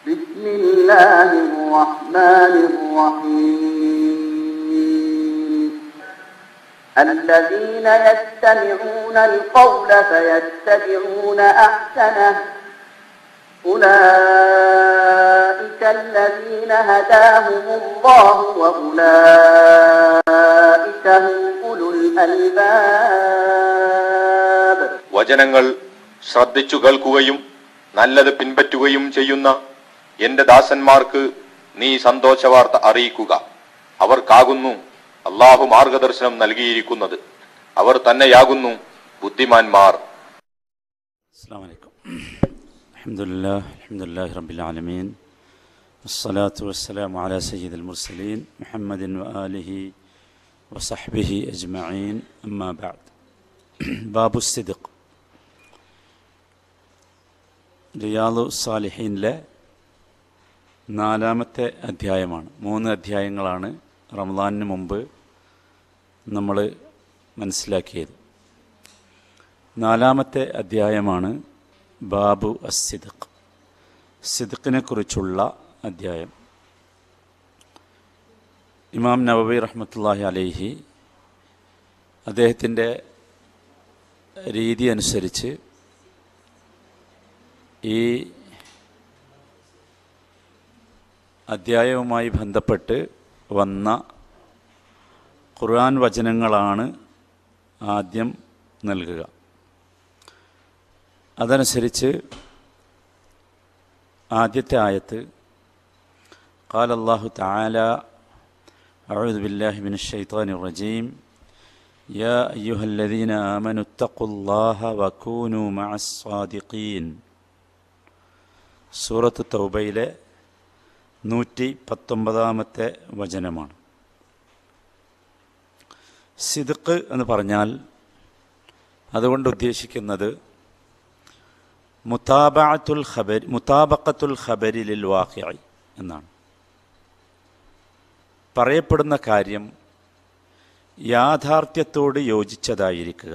بسم الله الرحمن الرحيم الذين يستمعون القول فيتبعون أحسنه أولئك الذين هداهم الله وأولئك هم أولو الألباب വചനങ്ങൾ ശ്രദ്ധിച്ചു കേൾക്കുകയും നല്ലത് പിൻപറ്റുകയും ചെയ്യുന്ന എന്റെ ദാസന്മാർക്ക് നീ സന്തോഷവാർത്ത അറിയിക്കുക അവർക്കാകുന്നു അള്ളാഹു മാർഗദർശനം നൽകിയിരിക്കുന്നത് അവർ തന്നെയാകുന്നു ബുദ്ധിമാന്മാർ السلام عليكم الحمد لله الحمد لله رب العالمين والصلاة والسلام على سيد المرسلين محمد وآله وصحبه أجمعين أما بعد باب الصدق റിയാദു സാലിഹീനിലെ നാലാമത്തെ അധ്യായമാണ് മൂന്ന് അധ്യായങ്ങളാണ് റമദാനിന് മുമ്പ് നമ്മൾ മനസ്സിലാക്കിയത് നാലാമത്തെ അധ്യായമാണ് ബാബു അസിദഖ് സിദക്കിനെ കുറിച്ചുള്ള അധ്യായം ഇമാം നവബി റഹ്മത്തുള്ളാഹി അലൈഹി അദ്ദേഹത്തിൻ്റെ രീതി അനുസരിച്ച് ഈ അധ്യായവുമായി ബന്ധപ്പെട്ട് വന്ന ഖുർആൻ വചനങ്ങളാണ് ആദ്യം നൽകുക അതനുസരിച്ച് ആദ്യത്തെ ആയത്ത് قال الله تعالى أعوذ بالله من الشيطان الرجيم يا أيها الذين آمنوا اتقوا الله وكونوا مع الصادقين സൂറത്ത് തൗബയിലെ നൂറ്റി പത്തൊമ്പതാമത്തെ വചനമാണ് സിദുക്ക് എന്ന് പറഞ്ഞാൽ അതുകൊണ്ട് ഉദ്ദേശിക്കുന്നത് മുതാബഅത്തുൽ ഖബർ മുതാബക്കത്തുൽ ഖബരി ലിൽ വാഖിഇ എന്നാണ് പറയപ്പെടുന്ന കാര്യം യാഥാർത്ഥ്യത്തോട് യോജിച്ചതായിരിക്കുക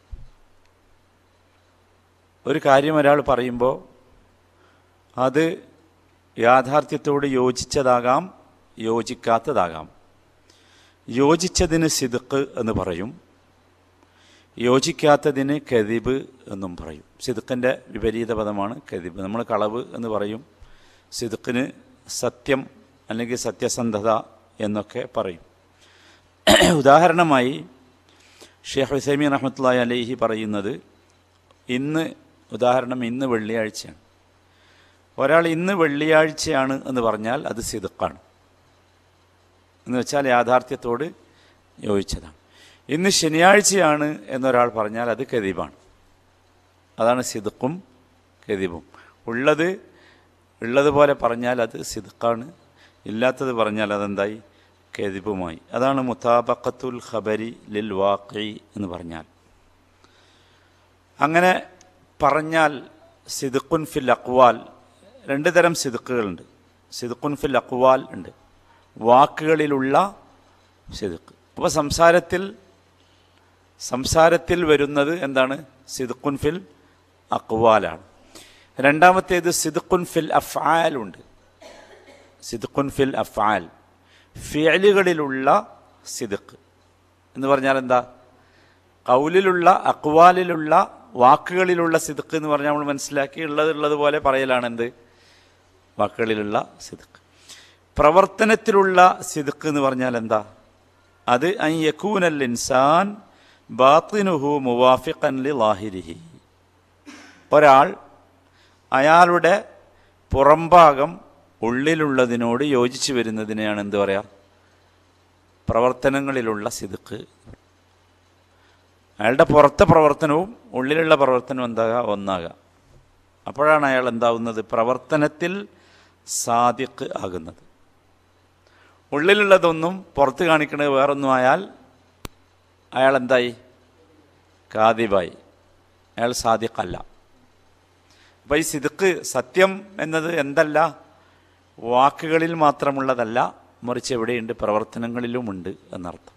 ഒരു കാര്യം ഒരാൾ പറയുമ്പോൾ അത് യാഥാർത്ഥ്യത്തോട് യോജിച്ചതാകാം യോജിക്കാത്തതാകാം യോജിച്ചതിന് സിദുക്ക് എന്ന് പറയും യോജിക്കാത്തതിന് കതിബ് എന്നും പറയും സിദുക്കിൻ്റെ വിപരീത പദമാണ് കതിബ് നമ്മൾ കളവ് എന്ന് പറയും സിദുക്കിന് സത്യം അല്ലെങ്കിൽ സത്യസന്ധത എന്നൊക്കെ പറയും ഉദാഹരണമായി ഷെയ്ഖ് ഹുസൈമീൻ റഹ്മത്തുള്ളാഹി അലൈഹി പറയുന്നത് ഇന്ന് ഉദാഹരണം ഇന്ന് വെള്ളിയാഴ്ചയാണ് ഒരാൾ ഇന്ന് വെള്ളിയാഴ്ചയാണ് എന്ന് പറഞ്ഞാൽ അത് സിദുക്കാണ് എന്ന് വെച്ചാൽ യാഥാർത്ഥ്യത്തോട് യോജിച്ചതാണ് ഇന്ന് ശനിയാഴ്ചയാണ് എന്നൊരാൾ പറഞ്ഞാൽ അത് കദീബാണ് അതാണ് സിദുക്കും കദീബും ഉള്ളത് ഉള്ളതുപോലെ പറഞ്ഞാൽ അത് സിദുക്കാണ് ഇല്ലാത്തത് പറഞ്ഞാൽ അതെന്തായി കെതിബുമായി അതാണ് മുതാബക്കത്തുൽ ഖബരി ലിൽ വാഖി എന്ന് പറഞ്ഞാൽ അങ്ങനെ പറഞ്ഞാൽ സിദുക്കുൻ ഫിൽ അക്വാൽ രണ്ട് തരം സിദുക്കുകളുണ്ട് സിദുക്കുൻ ഫിൽ അക്വാൽ ഉണ്ട് വാക്കുകളിലുള്ള സിദുക്ക് അപ്പോൾ സംസാരത്തിൽ സംസാരത്തിൽ വരുന്നത് എന്താണ് സിദുക്കുൻ ഫിൽ അക്വാലാണ് രണ്ടാമത്തേത് സിദുക്കുൻ ഫിൽ അഫ്ആലുണ്ട് സിദുക്കുൻ ഫിൽ അഫ്ആൽ ഫിയലുകളിലുള്ള സിദുക്ക് എന്ന് പറഞ്ഞാൽ എന്താ കൗലിലുള്ള അക്വാലിലുള്ള വാക്കുകളിലുള്ള സിദുക്ക് എന്ന് പറഞ്ഞാൽ നമ്മൾ മനസ്സിലാക്കി ഉള്ളത് ഉള്ളതുപോലെ പറയലാണ് എന്ത് വാക്കുകളിലുള്ള സിദുക്ക് പ്രവർത്തനത്തിലുള്ള സിദുക്ക് എന്ന് പറഞ്ഞാൽ എന്താ അത് അൻ യക്കൂനൽ ഇൻസാൻ ബാത്തിനുഹു മുവാഫിഖൻ ലി ലാഹിരിഹി ഒരാൾ അയാളുടെ പുറംഭാഗം ഉള്ളിലുള്ളതിനോട് യോജിച്ചു വരുന്നതിനെയാണ് എന്ത് പറയുക പ്രവർത്തനങ്ങളിലുള്ള സിദുക്ക് അയാളുടെ പുറത്തെ പ്രവർത്തനവും ഉള്ളിലുള്ള പ്രവർത്തനവും എന്താകുക ഒന്നാകുക അപ്പോഴാണ് അയാൾ എന്താവുന്നത് പ്രവർത്തനത്തിൽ സാദിഖ് ആകുന്നത് ഉള്ളിലുള്ളതൊന്നും പുറത്ത് കാണിക്കുന്നത് വേറൊന്നും ആയാൽ അയാൾ എന്തായി കാതിബായി അയാൾ സാദിഖല്ല അപ്പോൾ ഈ സിദുക്ക് സത്യം എന്നത് എന്തല്ല വാക്കുകളിൽ മാത്രമുള്ളതല്ല മറിച്ച് എവിടെയുണ്ട് പ്രവർത്തനങ്ങളിലുമുണ്ട് എന്നർത്ഥം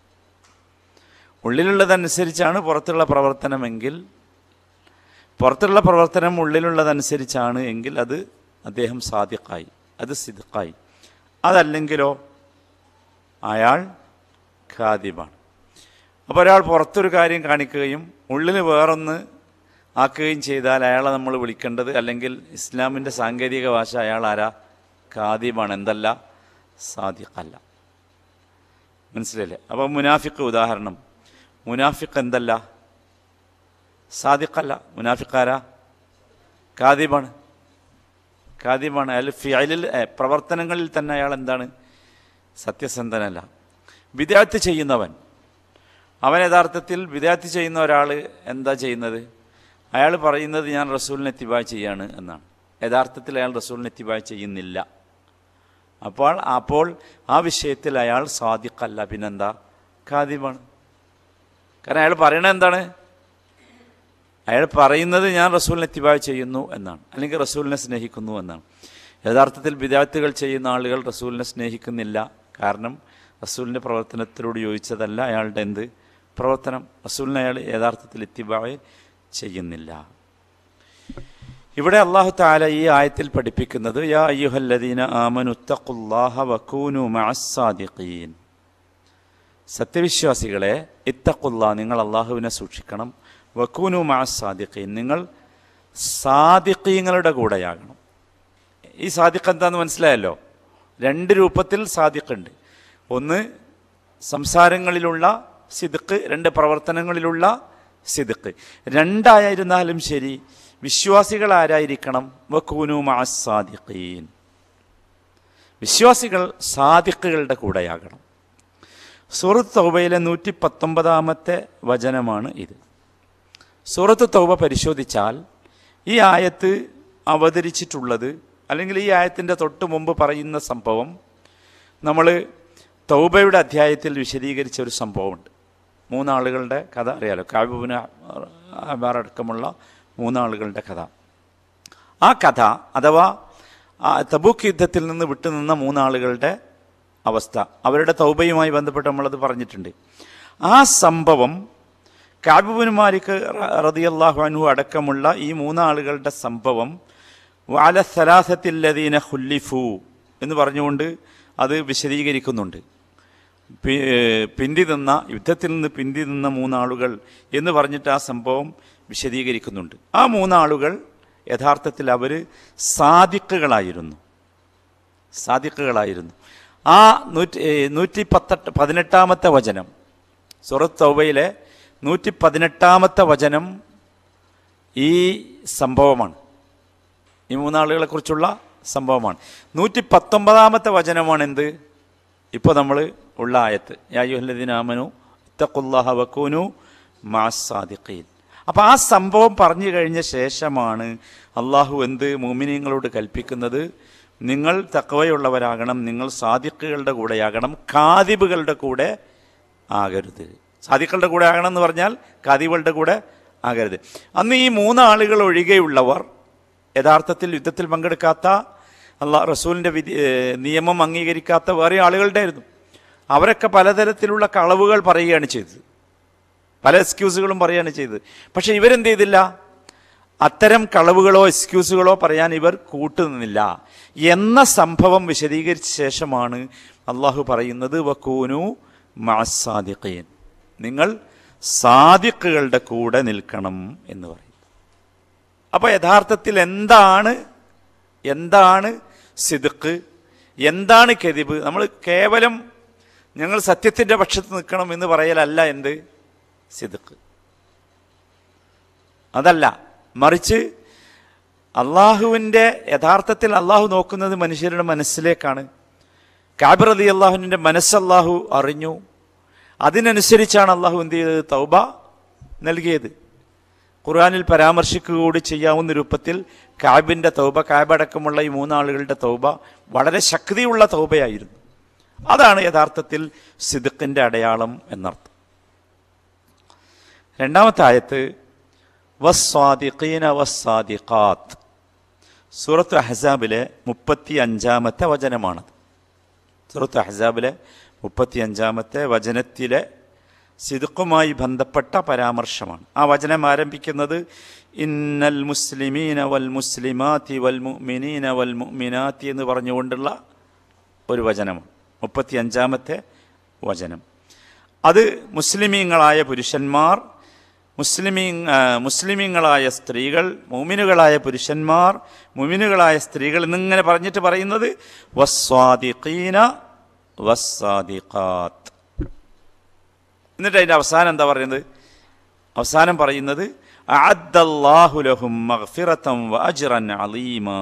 ഉള്ളിലുള്ളതനുസരിച്ചാണ് പുറത്തുള്ള പ്രവർത്തനമെങ്കിൽ പുറത്തുള്ള പ്രവർത്തനം ഉള്ളിലുള്ളതനുസരിച്ചാണ് എങ്കിൽ അത് അദ്ദേഹം സാദിഖായി അത് സിദ്ഖായി അതല്ലെങ്കിലോ അയാൾ ഖാദിബാണ് അപ്പോൾ ഒരാൾ പുറത്തൊരു കാര്യം കാണിക്കുകയും ഉള്ളിൽ വേറൊന്ന് ആക്കുകയും ചെയ്താൽ അയാളെ നമ്മൾ വിളിക്കേണ്ടത് അല്ലെങ്കിൽ ഇസ്ലാമിൻ്റെ സാങ്കേതിക ഭാഷ അയാൾ ആരാ ഖാദിബാണ് എന്തല്ല സാദിഖല്ല മനസ്സിലല്ലേ അപ്പോൾ മുനാഫിക്ക് ഉദാഹരണം മുനാഫിക്ക് എന്തല്ല സാദിഖല്ല മുനാഫിക്കാരാ ഖാദിബാണ് ഖാദിബാണ് അയാൾ ഫിയലിൽ ഏ, പ്രവർത്തനങ്ങളിൽ തന്നെ അയാൾ എന്താണ് സത്യസന്ധനല്ല വിദ്യാർത്ഥി ചെയ്യുന്നവൻ അവൻ യഥാർത്ഥത്തിൽ വിദ്യാർത്ഥി ചെയ്യുന്ന ഒരാൾ എന്താ ചെയ്യുന്നത് അയാൾ പറയുന്നത് ഞാൻ റസൂലിനെ എത്തിബായ് ചെയ്യാണ് എന്നാണ് യഥാർത്ഥത്തിൽ അയാൾ റസൂലിനെ എത്തിബായ് ചെയ്യുന്നില്ല അപ്പോൾ അപ്പോൾ ആ വിഷയത്തിൽ അയാൾ സാദിഖല്ല പിന്നെന്താ ഖാദിബാണ് കാരണം അയാൾ പറയണത് എന്താണ് അയാൾ പറയുന്നത് ഞാൻ റസൂലിനെ എത്തിബായ് ചെയ്യുന്നു എന്നാണ് അല്ലെങ്കിൽ റസൂലിനെ സ്നേഹിക്കുന്നു എന്നാണ് യഥാർത്ഥത്തിൽ വിദ്യാർത്ഥികൾ ചെയ്യുന്ന ആളുകൾ റസൂലിനെ സ്നേഹിക്കുന്നില്ല കാരണം റസൂലിൻ്റെ പ്രവർത്തനത്തിലൂടെ യോജിച്ചതല്ല അയാളുടെ എന്ത് പ്രവർത്തനം റസൂലിനെ അയാൾ യഥാർത്ഥത്തിൽ എത്തിബായ് ചെയ്യുന്നില്ല ഇവിടെ അള്ളാഹു താല ഈ ആയത്തിൽ പഠിപ്പിക്കുന്നത് യാ അയ്യുഹല്ലദീന ആമനുത്തഖുല്ലാഹ വക്കൂനു മഅസ്സാദിഖീൻ സത്യവിശ്വാസികളെ ഇത്തഖുല്ല നിങ്ങൾ അള്ളാഹുവിനെ സൂക്ഷിക്കണം വക്കൂനു മഅസ്സാദിഖീൻ നിങ്ങൾ സാദിഖീങ്ങളുടെ കൂടെയാകണം ഈ സാദിഖ് എന്താന്ന് മനസ്സിലായല്ലോ രണ്ട് രൂപത്തിൽ സാദിഖുണ്ട് ഒന്ന് സംസാരങ്ങളിലുള്ള സിദ്ക്ക് രണ്ട് പ്രവർത്തനങ്ങളിലുള്ള സിദ്ക്ക് രണ്ടായിരുന്നാലും ശരി വിശ്വാസികൾ ആരായിരിക്കണം വക്കൂനു മാസാദിഖീൻ വിശ്വാസികൾ സാദിഖുകളുടെ കൂടെയാകണം സൂറത്ത് തൗബയിലെ നൂറ്റി പത്തൊമ്പതാമത്തെ വചനമാണ് ഇത് സൂറത്ത് തൗബ പരിശോധിച്ചാൽ ഈ ആയത്ത് അവതരിച്ചിട്ടുള്ളത് അല്ലെങ്കിൽ ഈ ആയത്തിൻ്റെ തൊട്ട് മുമ്പ് പറയുന്ന സംഭവം നമ്മൾ തൗബയുടെ അധ്യായത്തിൽ വിശദീകരിച്ച ഒരു സംഭവമുണ്ട് മൂന്നാളുകളുടെ കഥ അറിയാലോ കാബുബിന് അടക്കമുള്ള മൂന്നാളുകളുടെ കഥ ആ കഥ അഥവാ ആ തബൂക്ക് യുദ്ധത്തിൽ നിന്ന് വിട്ടുനിന്ന മൂന്നാളുകളുടെ അവസ്ഥ അവരുടെ തൗബയുമായി ബന്ധപ്പെട്ട് നമ്മളത് പറഞ്ഞിട്ടുണ്ട് ആ സംഭവം കാബുബിന് മാലിക് റതിയല്ലാഹു അനു അടക്കമുള്ള ഈ മൂന്നാളുകളുടെ സംഭവം വാല സലാസത്തില്ലദീന ഹുല്ലിഫു എന്ന് പറഞ്ഞുകൊണ്ട് അത് വിശദീകരിക്കുന്നുണ്ട് പി- ഏഹ് പിന്തി നിന്ന യുദ്ധത്തിൽ നിന്ന് പിന്തി നിന്ന മൂന്നാളുകൾ എന്ന് പറഞ്ഞിട്ട് ആ സംഭവം വിശദീകരിക്കുന്നുണ്ട് ആ മൂന്നാളുകൾ യഥാർത്ഥത്തിൽ അവർ സാദിക്കുകളായിരുന്നു സാദിക്കുകളായിരുന്നു ആ നൂറ്റി ഏഹ് നൂറ്റി പത്തെട്ട് പതിനെട്ടാമത്തെ വചനം സുറത്ത് തൗബയിലെ നൂറ്റി പതിനെട്ടാമത്തെ വചനം ഈ സംഭവമാണ് ഈ മൂന്നാളുകളെ കുറിച്ചുള്ള സംഭവമാണ് നൂറ്റി പത്തൊമ്പതാമത്തെ വചനമാണ് എന്ത് ഇപ്പോൾ നമ്മൾ ഉള്ള ആയത്ത് യായുഹല്ലദിനാമനു ഇത്തഖുല്ലാഹ വക്കൂനു മാസാദിഖീൻ അപ്പോൾ ആ സംഭവം പറഞ്ഞു കഴിഞ്ഞ ശേഷമാണ് അള്ളാഹു എന്ത് മോമിനിയങ്ങളോട് കൽപ്പിക്കുന്നത് നിങ്ങൾ തക്കവയുള്ളവരാകണം നിങ്ങൾ സാദിഖുകളുടെ കൂടെയാകണം കാതിബുകളുടെ കൂടെ ആകരുത് സാദിഖുകളുടെ കൂടെ ആകണം എന്ന് പറഞ്ഞാൽ കാതിബുകളുടെ കൂടെ ആകരുത് അന്ന് ഈ മൂന്നാളുകൾ ഒഴികെയുള്ളവർ യഥാർത്ഥത്തിൽ യുദ്ധത്തിൽ പങ്കെടുക്കാത്ത അള്ളാ റസൂലിൻ്റെ വിധി ഏഹ് നിയമം അംഗീകരിക്കാത്ത വേറെ ആളുകളുടെ ആയിരുന്നു അവരൊക്കെ പലതരത്തിലുള്ള കളവുകൾ പറയുകയാണ് ചെയ്തത് പല എക്സ്ക്യൂസുകളും പറയുകയാണ് ചെയ്തത് പക്ഷെ ഇവരെന്ത് ചെയ്തില്ല അത്തരം കളവുകളോ എക്സ്ക്യൂസുകളോ പറയാൻ ഇവർ കൂട്ടുനിന്നില്ല എന്ന സംഭവം വിശദീകരിച്ച ശേഷമാണ് അള്ളാഹു പറയുന്നത് വക്കൂനു മാസാദിഖീൻ നിങ്ങൾ സാദിഖുകളുടെ കൂടെ നിൽക്കണം എന്ന് പറയും അപ്പോൾ യഥാർത്ഥത്തിൽ എന്താണ് എന്താണ് സിദുക്ക് എന്താണ് കെതിബ് നമ്മൾ കേവലം ഞങ്ങൾ സത്യത്തിൻ്റെ പക്ഷത്ത് നിൽക്കണം എന്ന് പറയലല്ല എന്ത് സിദുക്ക് അതല്ല മറിച്ച് അള്ളാഹുവിൻ്റെ യഥാർത്ഥത്തിൽ അള്ളാഹു നോക്കുന്നത് മനുഷ്യരുടെ മനസ്സിലേക്കാണ് കാബിർ അലി അള്ളാഹുവിൻ്റെ മനസ്സ് അള്ളാഹു അറിഞ്ഞു അതിനനുസരിച്ചാണ് അള്ളാഹു എന്ത് ചെയ്തത് തൗബ നൽകിയത് ഖുർആനിൽ പരാമർശിക്കുക കൂടി ചെയ്യാവുന്ന രൂപത്തിൽ കാബിൻ്റെ തൗബ കാബ് അടക്കമുള്ള ഈ മൂന്നാളുകളുടെ തൗബ വളരെ ശക്തിയുള്ള തൗബയായിരുന്നു അതാണ് യഥാർത്ഥത്തിൽ സിദുക്കിൻ്റെ അടയാളം എന്നർത്ഥം രണ്ടാമത്തെ ആയത്ത് വസ്വാദിഖീന വസ്സാദിഖാത്ത് സൂറത്ത് അഹ്സാബിലെ മുപ്പത്തി അഞ്ചാമത്തെ വചനമാണത് സൂറത്ത് അഹ്സാബിലെ മുപ്പത്തി അഞ്ചാമത്തെ വചനത്തിലെ സിദുക്കുമായി ബന്ധപ്പെട്ട പരാമർശമാണ് ആ വചനം ആരംഭിക്കുന്നത് ഇന്നൽ മുസ്ലിമീന വൽ മുസ്ലിമാത്തി വൽ മുഅ്മിനീന വൽ മുഅ്മിനാത്തി എന്ന് പറഞ്ഞുകൊണ്ടുള്ള ഒരു വചനമാണ് മുപ്പത്തി അഞ്ചാമത്തെ വചനം അത് മുസ്ലിമീങ്ങളായ പുരുഷന്മാർ മുസ്ലിമീ ആ, മുസ്ലിമീങ്ങളായ സ്ത്രീകൾ മുമിനുകളായ പുരുഷന്മാർ മുമിനുകളായ സ്ത്രീകൾ എന്നിങ്ങനെ പറഞ്ഞിട്ട് പറയുന്നത് വസ്വാദിഖീന വസ്സാദിഖാത്ത് എന്നിട്ട് അതിൻ്റെ അവസാനം എന്താ പറയുന്നത് അവസാനം പറയുന്നത് അഅദ്ദല്ലാഹു ലഹും മഗ്ഫിറതൻ വഅജ്റൻ അലീമാ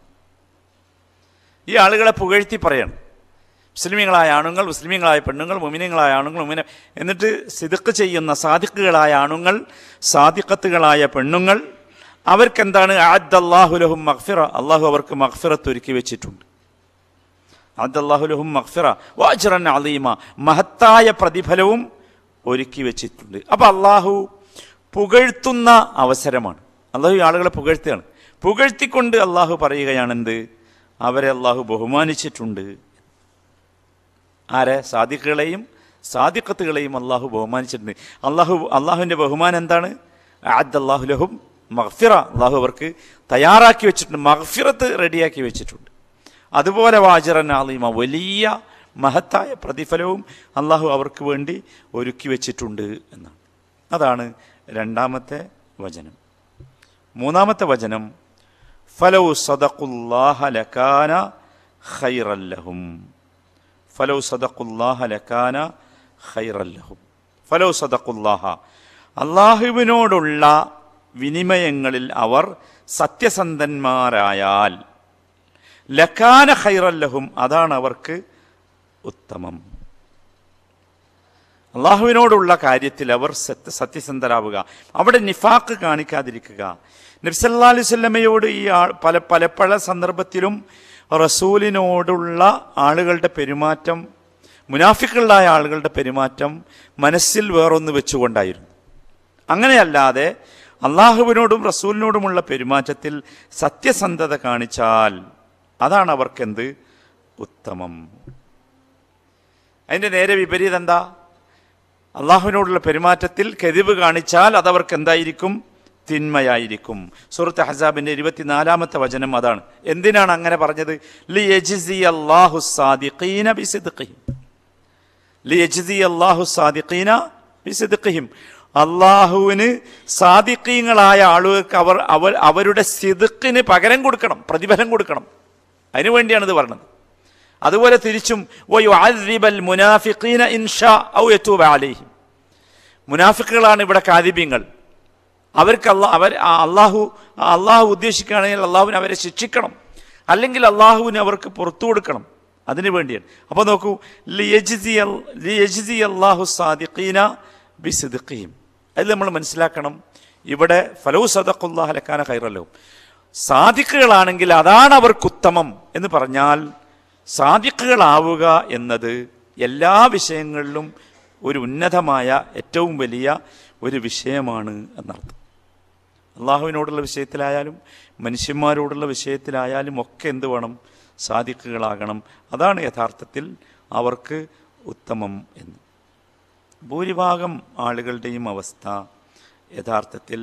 ഈ ആളുകളെ പുകഴ്ത്തി പറയണം മുസ്ലിമീങ്ങളായ ആണുങ്ങൾ മുസ്ലിമീങ്ങളായ പെണ്ണുങ്ങൾ മുമിനിങ്ങളായ ആണുങ്ങൾ മുമിന എന്നിട്ട് സിദുക്ക് ചെയ്യുന്ന സാദിക്കുകളായ ആണുങ്ങൾ സാദിക്കത്തുകളായ പെണ്ണുങ്ങൾ അവർക്കെന്താണ് ആദ്ദല്ലാഹുലഹും മഖ്ഫിറ അള്ളാഹു അവർക്ക് മഖ്ഫിറത്ത് ഒരുക്കി വെച്ചിട്ടുണ്ട് ആദ്ദല്ലാഹുലഹും മഖ്ഫിറ വാജറൻ അലീമ മഹത്തായ പ്രതിഫലവും ഒരുക്കി വെച്ചിട്ടുണ്ട് അപ്പം അള്ളാഹു പുകഴ്ത്തുന്ന അവസരമാണ് അള്ളാഹു ഈ ആളുകളെ പുകഴ്ത്തുകയാണ് പുകഴ്ത്തിക്കൊണ്ട് അള്ളാഹു പറയുകയാണെന്ത് അവരെ അള്ളാഹു ബഹുമാനിച്ചിട്ടുണ്ട് ആരെ സാദിഖുകളെയും സാദിഖത്തുകളെയും അള്ളാഹു ബഹുമാനിച്ചിട്ടുണ്ട് അള്ളാഹു അള്ളാഹുവിൻ്റെ ബഹുമാനം എന്താണ് ആദ് അള്ളാഹു ലഹും മഹ്ഫിറ അള്ളാഹു അവർക്ക് തയ്യാറാക്കി വെച്ചിട്ടുണ്ട് മഹ്ഫിറത്ത് റെഡിയാക്കി വെച്ചിട്ടുണ്ട് അതുപോലെ വാജറൻ ആലിമ വലിയ മഹത്തായ പ്രതിഫലവും അള്ളാഹു അവർക്ക് വേണ്ടി ഒരുക്കി വെച്ചിട്ടുണ്ട് എന്നാണ് അതാണ് രണ്ടാമത്തെ വചനം മൂന്നാമത്തെ വചനം ഫലൗ സദഖുല്ലാഹ ലകാന ഖൈറല്ലഹും ഫലൗ സദഖുല്ലാഹ ലകാന ഖൈറല്ലഹും ഫലൗ സദഖുല്ലാഹ അള്ളാഹുവിനോടുള്ള വിനിമയങ്ങളിൽ അവർ സത്യസന്ധന്മാരായാൽ ലക്കാന ഖൈറല്ലഹും അതാണ് അവർക്ക് ഉത്തമം അള്ളാഹുവിനോടുള്ള കാര്യത്തിൽ അവർ സത്യ സത്യസന്ധരാവുക അവിടെ നിഫാക്ക് കാണിക്കാതിരിക്കുക നബ്സല്ലാ അലൈഹി സ്വല്ലമയോട് ഈ ആൾ പല പല പല സന്ദർഭത്തിലും റസൂലിനോടുള്ള ആളുകളുടെ പെരുമാറ്റം മുനാഫിക്കുകളായ ആളുകളുടെ പെരുമാറ്റം മനസ്സിൽ വേറൊന്ന് വെച്ചുകൊണ്ടായിരുന്നു അങ്ങനെയല്ലാതെ അള്ളാഹുവിനോടും റസൂലിനോടുമുള്ള പെരുമാറ്റത്തിൽ സത്യസന്ധത കാണിച്ചാൽ അതാണ് അവർക്കെന്ത് ഉത്തമം അതിൻ്റെ നേരെ വിപരീതം എന്താ അള്ളാഹുവിനോടുള്ള പെരുമാറ്റത്തിൽ കെതിവ് കാണിച്ചാൽ അതവർക്ക് എന്തായിരിക്കും തിന്മയായിരിക്കും സുഹൃത്ത് ഹസാബിന്റെ ഇരുപത്തിനാലാമത്തെ വചനം അതാണ് എന്തിനാണ് അങ്ങനെ പറഞ്ഞത് ലി യജ്സി അല്ലാഹു സാദിഖീന ബിസിദ്ഖിഹിം ലി യജ്സി അല്ലാഹു സാദിഖീന ബിസിദ്ഖിഹിം അള്ളാഹുവിന് സാദിഖീങ്ങളായ ആളുകൾക്ക് അവർ അവർ അവരുടെ സിദ്ഖിന് പകരം കൊടുക്കണം പ്രതിഫലം കൊടുക്കണം അതിനു വേണ്ടിയാണ് ഇത് പറഞ്ഞത് അതുപോലെ തിരിച്ചും വയുഅദ്ദിബൽ മുനാഫിഖീന ഇൻഷാ ഔ യതൂബ അലൈഹിം മുനാഫിക്കുകളാണ് ഇവിടെ കാദിബ്യങ്ങൾ അവർക്ക് അള്ളാഹ് അവർ ആ അള്ളാഹു ആ അള്ളാഹു ഉദ്ദേശിക്കുകയാണെങ്കിൽ അള്ളാഹുവിന് അവരെ ശിക്ഷിക്കണം അല്ലെങ്കിൽ അള്ളാഹുവിന് അവർക്ക് പുറത്തു കൊടുക്കണം അതിനു വേണ്ടിയാണ് അപ്പോൾ നോക്കൂ ലിയജ്സി അൽ- ലിയജ്സി അല്ലാഹു സാദിഖീന ബിസിദ്ഖിഹിം അതിൽ നമ്മൾ മനസ്സിലാക്കണം ഇവിടെ ഫലോ സദഖുല്ലാഹ് ലക്കാന ഖൈറല്ലോ സാദിഖുകളാണെങ്കിൽ അതാണ് അവർക്ക് ഉത്തമം എന്ന് പറഞ്ഞാൽ സാദിഖുകളാവുക എന്നത് എല്ലാ വിഷയങ്ങളിലും ഒരു ഉന്നതമായ ഏറ്റവും വലിയ ഒരു വിഷയമാണ് എന്നർത്ഥം അള്ളാഹുവിനോടുള്ള വിഷയത്തിലായാലും മനുഷ്യന്മാരോടുള്ള വിഷയത്തിലായാലും ഒക്കെ എന്ത് വേണം സാദിഖുകളാകണം അതാണ് യഥാർത്ഥത്തിൽ അവർക്ക് ഉത്തമം എന്ന് ഭൂരിഭാഗം ആളുകളുടെയും അവസ്ഥ യഥാർത്ഥത്തിൽ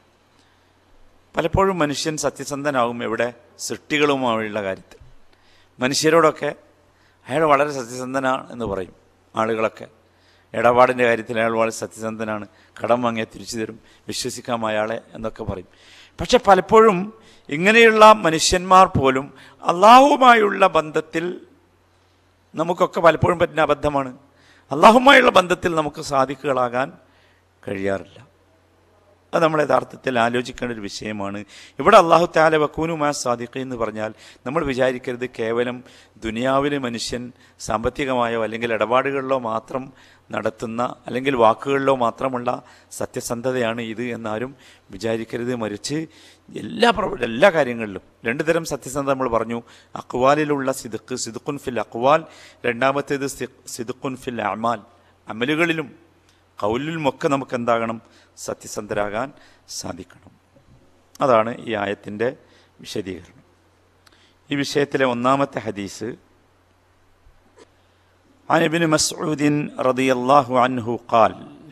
പലപ്പോഴും മനുഷ്യൻ സത്യസന്ധനാവും എവിടെ സൃഷ്ടികളുമായുള്ള കാര്യത്തിൽ മനുഷ്യരോടൊക്കെ അയാൾ വളരെ സത്യസന്ധനാണ് എന്ന് പറയും ആളുകളൊക്കെ ഇടപാടിൻ്റെ കാര്യത്തിൽ അയാൾ വളരെ സത്യസന്ധനാണ് കടം വാങ്ങിയാൽ തിരിച്ചു തരും വിശ്വസിക്കാം അയാളെ എന്നൊക്കെ പറയും പക്ഷെ പലപ്പോഴും ഇങ്ങനെയുള്ള മനുഷ്യന്മാർ പോലും അള്ളാഹുവുമായുള്ള ബന്ധത്തിൽ നമുക്കൊക്കെ പലപ്പോഴും പറ്റുന്ന അബദ്ധമാണ് അള്ളാഹുമായുള്ള ബന്ധത്തിൽ നമുക്ക് സാധിക്കുകളാകാൻ കഴിയാറില്ല അത് നമ്മൾ യഥാർത്ഥത്തിൽ ആലോചിക്കേണ്ട ഒരു വിഷയമാണ് ഇവിടെ അള്ളാഹു താല വക്കൂനുമാ സാദിഖ് എന്ന് പറഞ്ഞാൽ നമ്മൾ വിചാരിക്കരുത് കേവലം ദുനിയാവിൽ മനുഷ്യൻ സാമ്പത്തികമായോ അല്ലെങ്കിൽ ഇടപാടുകളിലോ മാത്രം നടത്തുന്ന അല്ലെങ്കിൽ വാക്കുകളിലോ മാത്രമുള്ള സത്യസന്ധതയാണ് ഇത് എന്നാരും വിചാരിക്കരുത് മറിച്ച് എല്ലാ പ്രവ എല്ലാ കാര്യങ്ങളിലും രണ്ട് തരം സത്യസന്ധത നമ്മൾ പറഞ്ഞു അക്വാലിലുള്ള സിദുക്ക് സിദുക്കുൻ ഫിൽ അക്വാൽ രണ്ടാമത്തേത് സി- സിദുക്കുൻ ഫിൽ അമാൽ അമലുകളിലും കൗലിലുമൊക്കെ നമുക്ക് എന്താകണം സത്യസന്ധരാകാൻ സാധിക്കണം അതാണ് ഈ ആയത്തിൻ്റെ വിശദീകരണം ഈ വിഷയത്തിലെ ഒന്നാമത്തെ ഹദീസ് عن ابن مسعود رضي الله عنه قال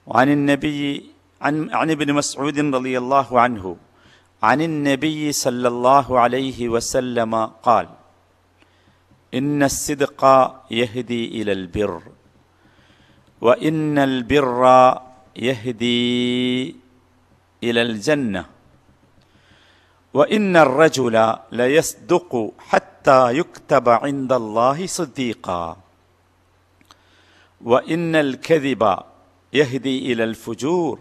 وعن النبي عن عن ابن مسعود رضي الله عنه عن النبي صلى الله عليه وسلم قال إن الصدق يهدي إلى البر وإن البر يهدي إلى الجنة وإن الرجل ليصدق حتى يكتب عند الله صديقا وإن الكذب يهدي إلى الفجور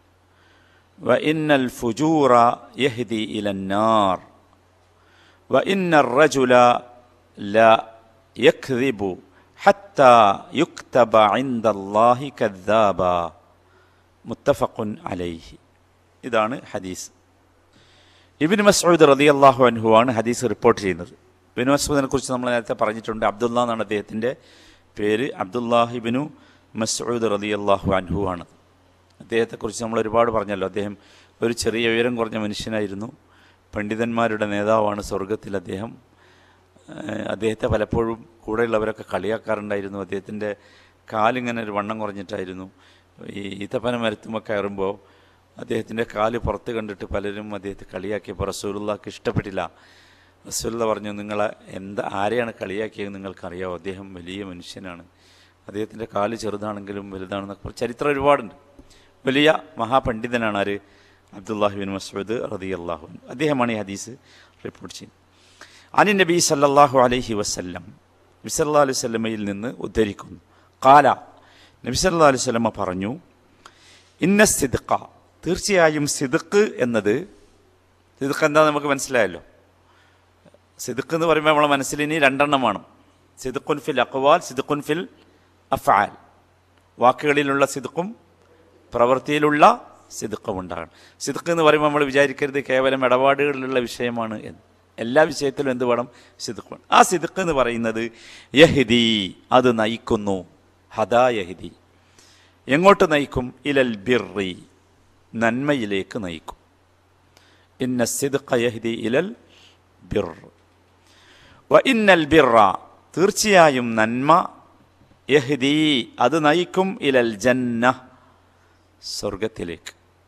وإن الفجور يهدي إلى النار وإن الرجل لا يكذب حتى يكتب عند الله كذابا متفق عليه ഇതാണ് ഹദീസ് ഇബിൻ മസ്ഊദ് റളിയല്ലാഹു അൻഹു ആണ് ഹദീസ് റിപ്പോർട്ട് ചെയ്യുന്നത് ഇബിൻ മസ്ഊദിനെ കുറിച്ച് നമ്മൾ നേരത്തെ പറഞ്ഞിട്ടുണ്ട് അബ്ദുള്ള എന്നാണ് അദ്ദേഹത്തിൻ്റെ പേര് അബ്ദുല്ലാഹിബിനു മസ്ഊദ് റളിയല്ലാഹു അൻഹു ആണ് അദ്ദേഹത്തെക്കുറിച്ച് നമ്മൾ ഒരുപാട് പറഞ്ഞല്ലോ അദ്ദേഹം ഒരു ചെറിയ ഉയരം കുറഞ്ഞ മനുഷ്യനായിരുന്നു പണ്ഡിതന്മാരുടെ നേതാവാണ് സ്വർഗത്തിൽ അദ്ദേഹം ഏഹ് അദ്ദേഹത്തെ പലപ്പോഴും കൂടെയുള്ളവരൊക്കെ കളിയാക്കാറുണ്ടായിരുന്നു അദ്ദേഹത്തിൻ്റെ കാലിങ്ങനെ ഒരു വണ്ണം കുറഞ്ഞിട്ടായിരുന്നു ഈ ഈത്തപ്പന മരത്തുമൊക്കെ കയറുമ്പോൾ അദ്ദേഹത്തിൻ്റെ കാല് പുറത്ത് കണ്ടിട്ട് പലരും അദ്ദേഹത്തെ കളിയാക്കിയപ്പോൾ റസൂലുള്ളാക്ക് ഇഷ്ടപ്പെട്ടില്ല റസൂലുള്ള പറഞ്ഞു നിങ്ങളെ എന്താ ആരെയാണ് കളിയാക്കിയത് നിങ്ങൾക്കറിയാമോ അദ്ദേഹം വലിയ മനുഷ്യനാണ് അദ്ദേഹത്തിൻ്റെ കാല് ചെറുതാണെങ്കിലും വലുതാണെന്നൊക്കെ പറഞ്ഞ് ചരിത്രം ഒരുപാടുണ്ട് വലിയ മഹാപണ്ഡിതനാണ് ആര് അബ്ദുല്ലാഹിബിൻ മസൂദ് റതി അള്ളാഹു അദ്ദേഹമാണ് ഈ ഹദീസ് റിപ്പോർട്ട് ചെയ്യുന്നത് അനി നബി സല്ലല്ലാഹു അലൈഹി വസല്ലം നബി സല്ലാ അലൈഹി സ്വലമയിൽ നിന്ന് ഉദ്ധരിക്കുന്നു കാല നബി സല്ലാ അലൈഹി സ്വലമ പറഞ്ഞു ഇന്ന സിദ്ഖ തീർച്ചയായും സിദ്ക്ക് എന്നത് സിദ്ക്ക് എന്താ നമുക്ക് മനസ്സിലായല്ലോ സിദ്ക്ക് എന്ന് പറയുമ്പോൾ നമ്മളെ മനസ്സിൽ ഇനി രണ്ടെണ്ണമാണ് സിദ്ഖുൻ ഫിൽ അക്വാൽ സിദ്ഖുൻ ഫിൽ അഫാൽ വാക്കുകളിലുള്ള സിദ്ക്കും പ്രവൃത്തിയിലുള്ള സിദ്ക്കും ഉണ്ടാകണം സിദ്ക്ക് എന്ന് പറയുമ്പോൾ നമ്മൾ വിചാരിക്കരുത് കേവലം ഇടപാടുകളിലുള്ള വിഷയമാണ് എന്ന് എല്ലാ വിഷയത്തിലും എന്ത് വേണം സിദ്ക്ക് വേണം ആ സിദ്ക്ക് എന്ന് പറയുന്നത് യഹിദി അത് നയിക്കുന്നു ഹദാ യഹിദി എങ്ങോട്ട് നയിക്കും ഇലൽ ബിറി നന്മയിലേക്ക് നയിക്കും ഇന്ന സിദ്ഖ യഹ്ദി ഇലൽ ബിർ വ ഇന്നൽ ബിറ തീർച്ചയായും നന്മ യഹ്ദി അത് നയിക്കും ഇലൽ ജന്ന സ്വർഗത്തിലേക്ക്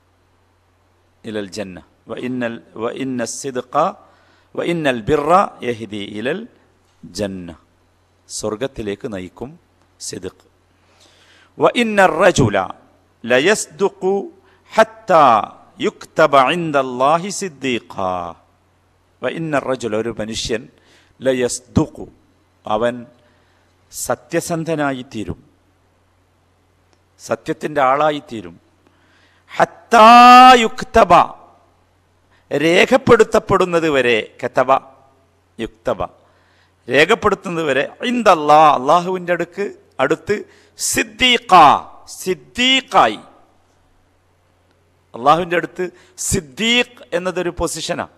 ഇലൽ ജന്ന വ ഇന്നൽ വ ഇന്ന സിദ്ഖ വ ഇന്നൽ ബിറ യഹ്ദി ഇലൽ ജന്ന സ്വർഗത്തിലേക്ക് നയിക്കും സിദ്ഖ് وإن الرجل ليصدق حتى يكتب عند الله صديقا وإن الرجل ഒരു മനുഷ്യൻ ലയസ്ദുഖു അവൻ സത്യസന്ധനായിത്തീരും സത്യത്തിൻ്റെ ആളായിത്തീരും ഹത്തായുക്തബ രേഖപ്പെടുത്തപ്പെടുന്നത് വരെ കത്തബ യുക്തബ രേഖപ്പെടുത്തുന്നത് വരെ ഇന്ദല്ലാ അള്ളാഹുവിൻ്റെ അടുക്ക് അടുത്ത് സിദ്ദീഖ സിദ്ദീഖായി അള്ളാഹുവിൻ്റെ അടുത്ത് സിദ്ദീഖ് എന്നതൊരു പൊസിഷനാണ്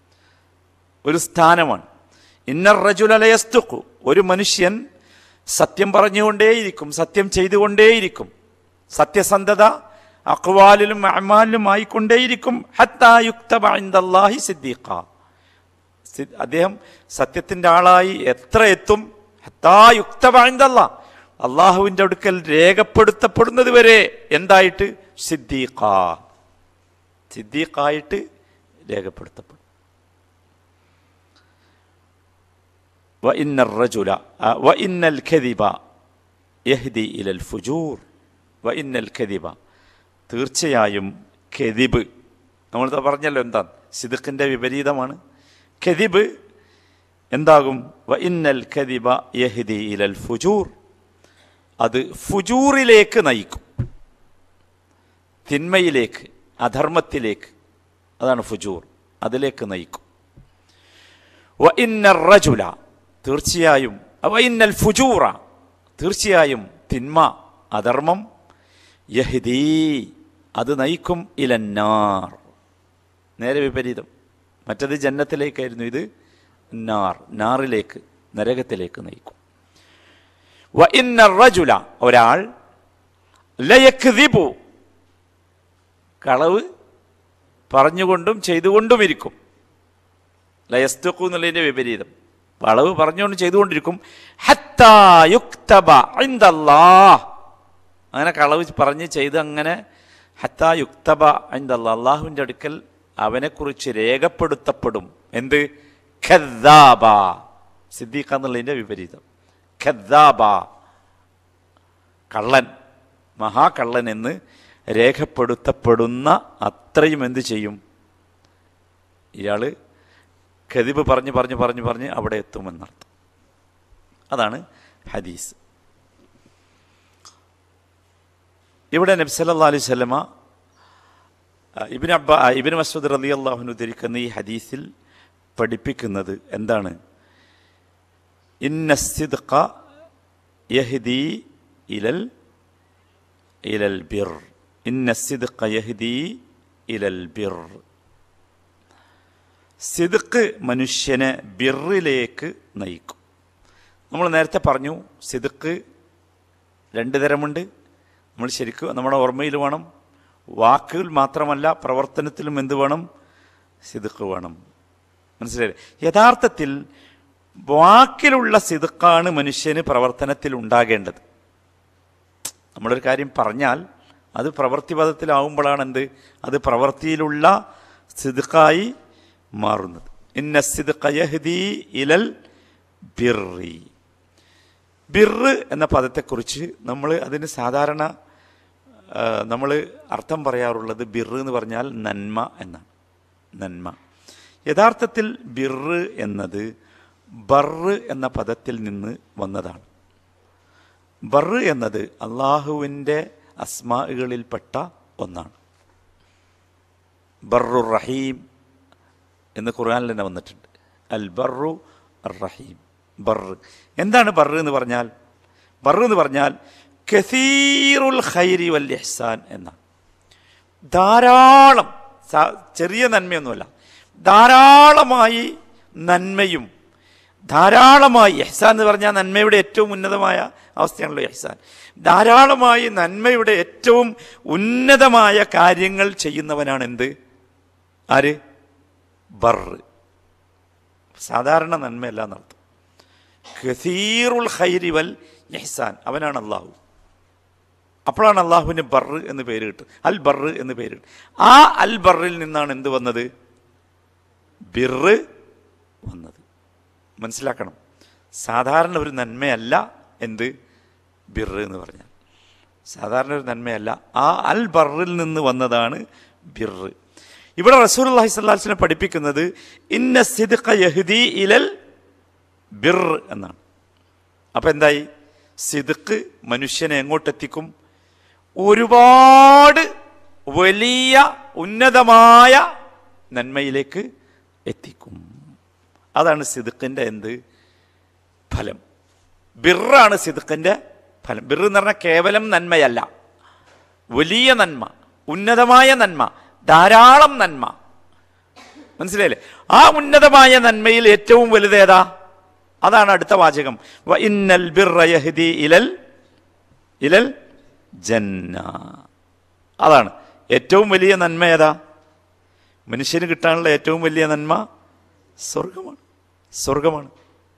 ഒരു സ്ഥാനമാണ് ഇന്നർ റജുലയസ്തുക്കു ഒരു മനുഷ്യൻ സത്യം പറഞ്ഞുകൊണ്ടേയിരിക്കും സത്യം ചെയ്തുകൊണ്ടേയിരിക്കും സത്യസന്ധത അക്വാലിലും അമാലിലും ആയിക്കൊണ്ടേയിരിക്കും ഹത്തായുക്തബാഹി സിദ്ദീഖ സി- അദ്ദേഹം സത്യത്തിൻ്റെ ആളായി എത്ര എത്തും ഹത്തായുക്തബാഹിന്തല്ല അള്ളാഹുവിൻ്റെ അടുക്കൽ രേഖപ്പെടുത്തപ്പെടുന്നത് വരെ എന്തായിട്ട് സിദ്ദീഖ സിദ്ദീഖായിട്ട് രേഖപ്പെടുത്തപ്പെടും وإن الرجل آه، وإن الكذب يهدي إلى الفجور وإن الكذب തീർച്ചയായും കെതിബ് നമ്മൾ പറഞ്ഞല്ലോ എന്താ സിദുക്കിൻ്റെ വിപരീതമാണ് കെതിബ് എന്താകും വ ഇന്നൽ കദിബ യഹ്ദി ഇലൽ ഫുജൂർ അത് ഫുജൂറിലേക്ക് നയിക്കും തിന്മയിലേക്ക് അധർമ്മത്തിലേക്ക് അതാണ് ഫുജൂർ അതിലേക്ക് നയിക്കും വ ഇന്നർ റജുല തീർച്ചയായും വ ഇന്നൽ ഫുജൂറ തീർച്ചയായും തിന്മ അധർമ്മം യഹ്ദീ അത് നയിക്കും ഇലന്നാർ നേരെ വിപരീതം മറ്റത് ജന്നത്തിലേക്കായിരുന്നു ഇത് നാർ നാറിലേക്ക് നരകത്തിലേക്ക് നയിക്കും വ ഇന്ന റജുല ഒരാൾ ലയക്ദിബു കളവ് പറഞ്ഞുകൊണ്ടും ചെയ്തുകൊണ്ടും ഇരിക്കും ലയസ്തുക്കു എന്നുള്ളതിൻ്റെ വിപരീതം കളവ് പറഞ്ഞുകൊണ്ട് ചെയ്തുകൊണ്ടിരിക്കും ഹത്താ യുക്തബ ഇൻദല്ലാഹ് അങ്ങനെ കളവ് പറഞ്ഞ് ചെയ്ത് അങ്ങനെ ഹത്താ യുക്തബ അല്ല അള്ളാഹുവിൻ്റെ അടുക്കൽ അവനെക്കുറിച്ച് രേഖപ്പെടുത്തപ്പെടും എന്ത് ഖദ്ദാബ സിദ്ദീഖ എന്നുള്ളതിൻ്റെ വിപരീതം ഖദ്ദാബ കള്ളൻ മഹാകള്ളൻ എന്ന് രേഖപ്പെടുത്തപ്പെടുന്ന അത്രയും എന്ത് ചെയ്യും ഇയാൾ ഖതിബ് പറഞ്ഞ് പറഞ്ഞ് പറഞ്ഞ് പറഞ്ഞ് അവിടെ എത്തുമെന്നർത്ഥം അതാണ് ഹദീസ് ഇവിടെ നബി സല്ലല്ലാഹു അലൈഹി വസല്ലമ ഇബിൻ അബ്ബ ഇബിൻ മസൂദ് റലി അള്ളാഹുനു ധരിക്കുന്ന ഈ ഹദീസിൽ പഠിപ്പിക്കുന്നത് എന്താണ് ഇന്ന സിദ്ഖ യഹ്ദി ഇലൽ ഇലൽ ബിർ ഇന്ന സിദ്ഖ യഹ്ദി ഇലൽ ബിർ സിദ്ഖ് മനുഷ്യനെ ബിറിലേക്ക് നയിക്കും നമ്മൾ നേരത്തെ പറഞ്ഞു സിദ്ഖ് രണ്ട് തരമുണ്ട് നമ്മൾ ശരിക്കും നമ്മുടെ ഓർമ്മയിൽ വേണം വാക്കുകൾ മാത്രമല്ല പ്രവർത്തനത്തിലും എന്ത് വേണം സിദ്ഖ് വേണം മനസ്സിലായില്ലേ യഥാർത്ഥത്തിൽ വാക്കിലുള്ള സിദ്ഖാണ് മനുഷ്യന് പ്രവർത്തനത്തിൽ ഉണ്ടാകേണ്ടത് നമ്മളൊരു കാര്യം പറഞ്ഞാൽ അത് പ്രവൃത്തിപദത്തിലാവുമ്പോഴാണ് എന്ത് അത് പ്രവൃത്തിയിലുള്ള സിദ്ഖായി മാറുന്നത് ഇന്ന സിദ്ഖ യഹ്ദി ഇലൽ ബിറി ബിറ് എന്ന പദത്തെക്കുറിച്ച് നമ്മൾ അതിന് സാധാരണ നമ്മൾ അർത്ഥം പറയാറുള്ളത് ബിറ് എന്ന് പറഞ്ഞാൽ നന്മ എന്നാണ് നന്മ യഥാർത്ഥത്തിൽ ബിറ് എന്നത് ബറ് എന്ന പദത്തിൽ നിന്ന് വന്നതാണ് ബറ് എന്നത് അള്ളാഹുവിൻ്റെ അസ്മാകളിൽപ്പെട്ട ഒന്നാണ് ബറു റഹീം എന്ന് ഖുർആനിൽ തന്നെ വന്നിട്ടുണ്ട് അൽ ബറു റഹീം ബറ് എന്താണ് ബറ് എന്ന് പറഞ്ഞാൽ ബറ് എന്ന് പറഞ്ഞാൽ കസീറുൽ ഖൈരി വൽ ഇഹ്സാൻ എന്നാണ് ധാരാളം സ- ചെറിയ നന്മയൊന്നുമല്ല ധാരാളമായി നന്മയും ധാരാളമായി ഇഹ്സാൻ എന്ന് പറഞ്ഞാൽ നന്മയുടെ ഏറ്റവും ഉന്നതമായ അവസ്ഥയാണല്ലോ ഇഹ്സാൻ ധാരാളമായി നന്മയുടെ ഏറ്റവും ഉന്നതമായ കാര്യങ്ങൾ ചെയ്യുന്നവനാണ് എന്ത് ആര് ബറ് സാധാരണ നന്മയല്ല എന്നർത്ഥം ഖസീറുൽ ഖൈരി വൽ ഇഹ്സാൻ അവനാണ് അള്ളാഹു അപ്പോഴാണ് അള്ളാഹുവിന് ബറ് എന്ന് പേര് കിട്ടുന്നത് അൽ ബറ് എന്ന് പേര് കിട്ടും ആ അൽ ബറിൽ നിന്നാണ് എന്ത് വന്നത് ബിറ് വന്നത് മനസ്സിലാക്കണം സാധാരണ ഒരു നന്മയല്ല എന്ത് ബിറ് എന്ന് പറഞ്ഞാൽ സാധാരണ ഒരു നന്മയല്ല ആ അൽ ബറിൽ നിന്ന് വന്നതാണ് ബിറ് ഇവിടെ റസൂൽ അള്ളാഹി സ്വല്ലാസിനെ പഠിപ്പിക്കുന്നത് ഇന്ന സിദ്ഖ യഹ്ദി ഇലൽ ബിർ എന്നാണ് അപ്പം എന്തായി സിദ്ക്ക് മനുഷ്യനെ എങ്ങോട്ടെത്തിക്കും ഒരുപാട് വലിയ ഉന്നതമായ നന്മയിലേക്ക് എത്തിക്കും അതാണ് സിദ്ക്കിൻ്റെ എന്ത് ഫലം ബിറാണ് സിദ്ക്കിൻ്റെ ഫലം ബിർ എന്ന് പറഞ്ഞാൽ കേവലം നന്മയല്ല വലിയ നന്മ ഉന്നതമായ നന്മ ധാരാളം നന്മ മനസ്സിലായില്ലേ ആ ഉന്നതമായ നന്മയിൽ ഏറ്റവും വലുതേതാ അതാണ് അടുത്ത വാചകം വ ഇന്നൽ ബിർറ യഹ്ദി ഇലൽ ഇലൽ ജന്ന അതാണ് ഏറ്റവും വലിയ നന്മ ഏതാ മനുഷ്യന് കിട്ടാനുള്ള ഏറ്റവും വലിയ നന്മ സ്വർഗമാണ് സ്വർഗമാണ്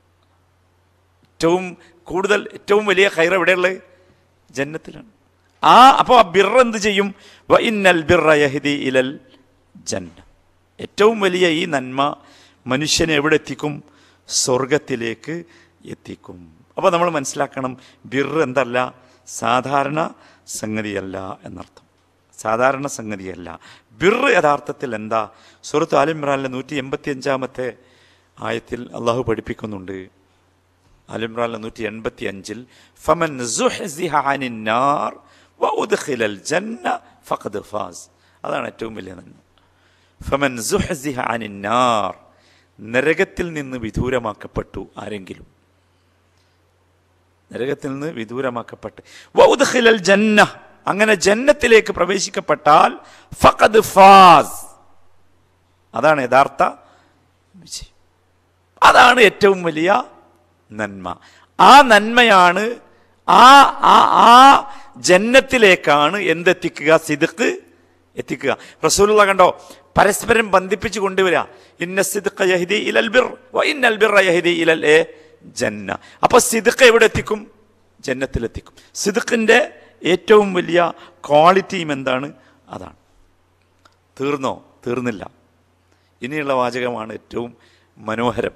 ഏറ്റവും കൂടുതൽ ഏറ്റവും വലിയ ഹൈർ എവിടെയുള്ളത് ജന്നത്തിലാണ് ആ അപ്പോൾ ആ ബിർ എന്ത് ചെയ്യും വ ഇന്നൽ ബിർറ യഹ്ദി ഇലൽ ജന്ന ഏറ്റവും വലിയ ഈ നന്മ മനുഷ്യനെ എവിടെ എത്തിക്കും സ്വർഗത്തിലേക്ക് എത്തിക്കും അപ്പോൾ നമ്മൾ മനസ്സിലാക്കണം ബിർ എന്തല്ല സാധാരണ സംഗതിയല്ല എന്നർത്ഥം സാധാരണ സംഗതിയല്ല ബിർ യഥാർത്ഥത്തിൽ എന്താ സുഹൃത്ത് ആലിമ്രാനിലെ നൂറ്റി എൺപത്തി അഞ്ചാമത്തെ ആയത്തിൽ അള്ളാഹു പഠിപ്പിക്കുന്നുണ്ട് ആലിമ്രാനിലെ നൂറ്റി എൺപത്തി അഞ്ചിൽ ഫമൻ സുഹ്സിഹ അനിൻ നാർ വഉദ്ഖിലൽ ജന്ന ഫഖദ് ഫാസ് അതാണ് ഏറ്റവും വലിയ നന്മ ഫമൻ സുഹ്സിഹ അനിൻ നാർ നരകത്തിൽ നിന്ന് വിദൂരമാക്കപ്പെട്ടു ആരെങ്കിലും നരകത്തിൽ നിന്ന് വിദൂരമാക്കപ്പെട്ട് വൗദ്ഖിലൽ ജന്ന അങ്ങനെ ജന്നത്തിലേക്ക് പ്രവേശിക്കപ്പെട്ടാൽ ഫഖദ് ഫാസ് അതാണ് യഥാർത്ഥ വിജയം അതാണ് ഏറ്റവും വലിയ നന്മ ആ നന്മയാണ് ആ ആ ആ ജന്നത്തിലേക്കാണ് എന്തെത്തിക്കുക സിദുക്ക് എത്തിക്കുക റസൂലുള്ള കണ്ടോ പരസ്പരം ബന്ധിപ്പിച്ചു കൊണ്ടുവരിക ഇന്ന സിദ്ഖ യഹ്ദി ഇലൽ ബിർ വ ഇന്നൽ ബിർറ യഹ്ദി ഇലൽ എ ജന്ന അപ്പൊ സിദ്ഖ എവിടെ എത്തിക്കും ജന്നത്തിലെത്തിക്കും സിദ്ഖിന്റെ ഏറ്റവും വലിയ ക്വാളിറ്റിയും എന്താണ് അതാണ് തീർന്നോ തീർന്നില്ല ഇനിയുള്ള വാചകമാണ് ഏറ്റവും മനോഹരം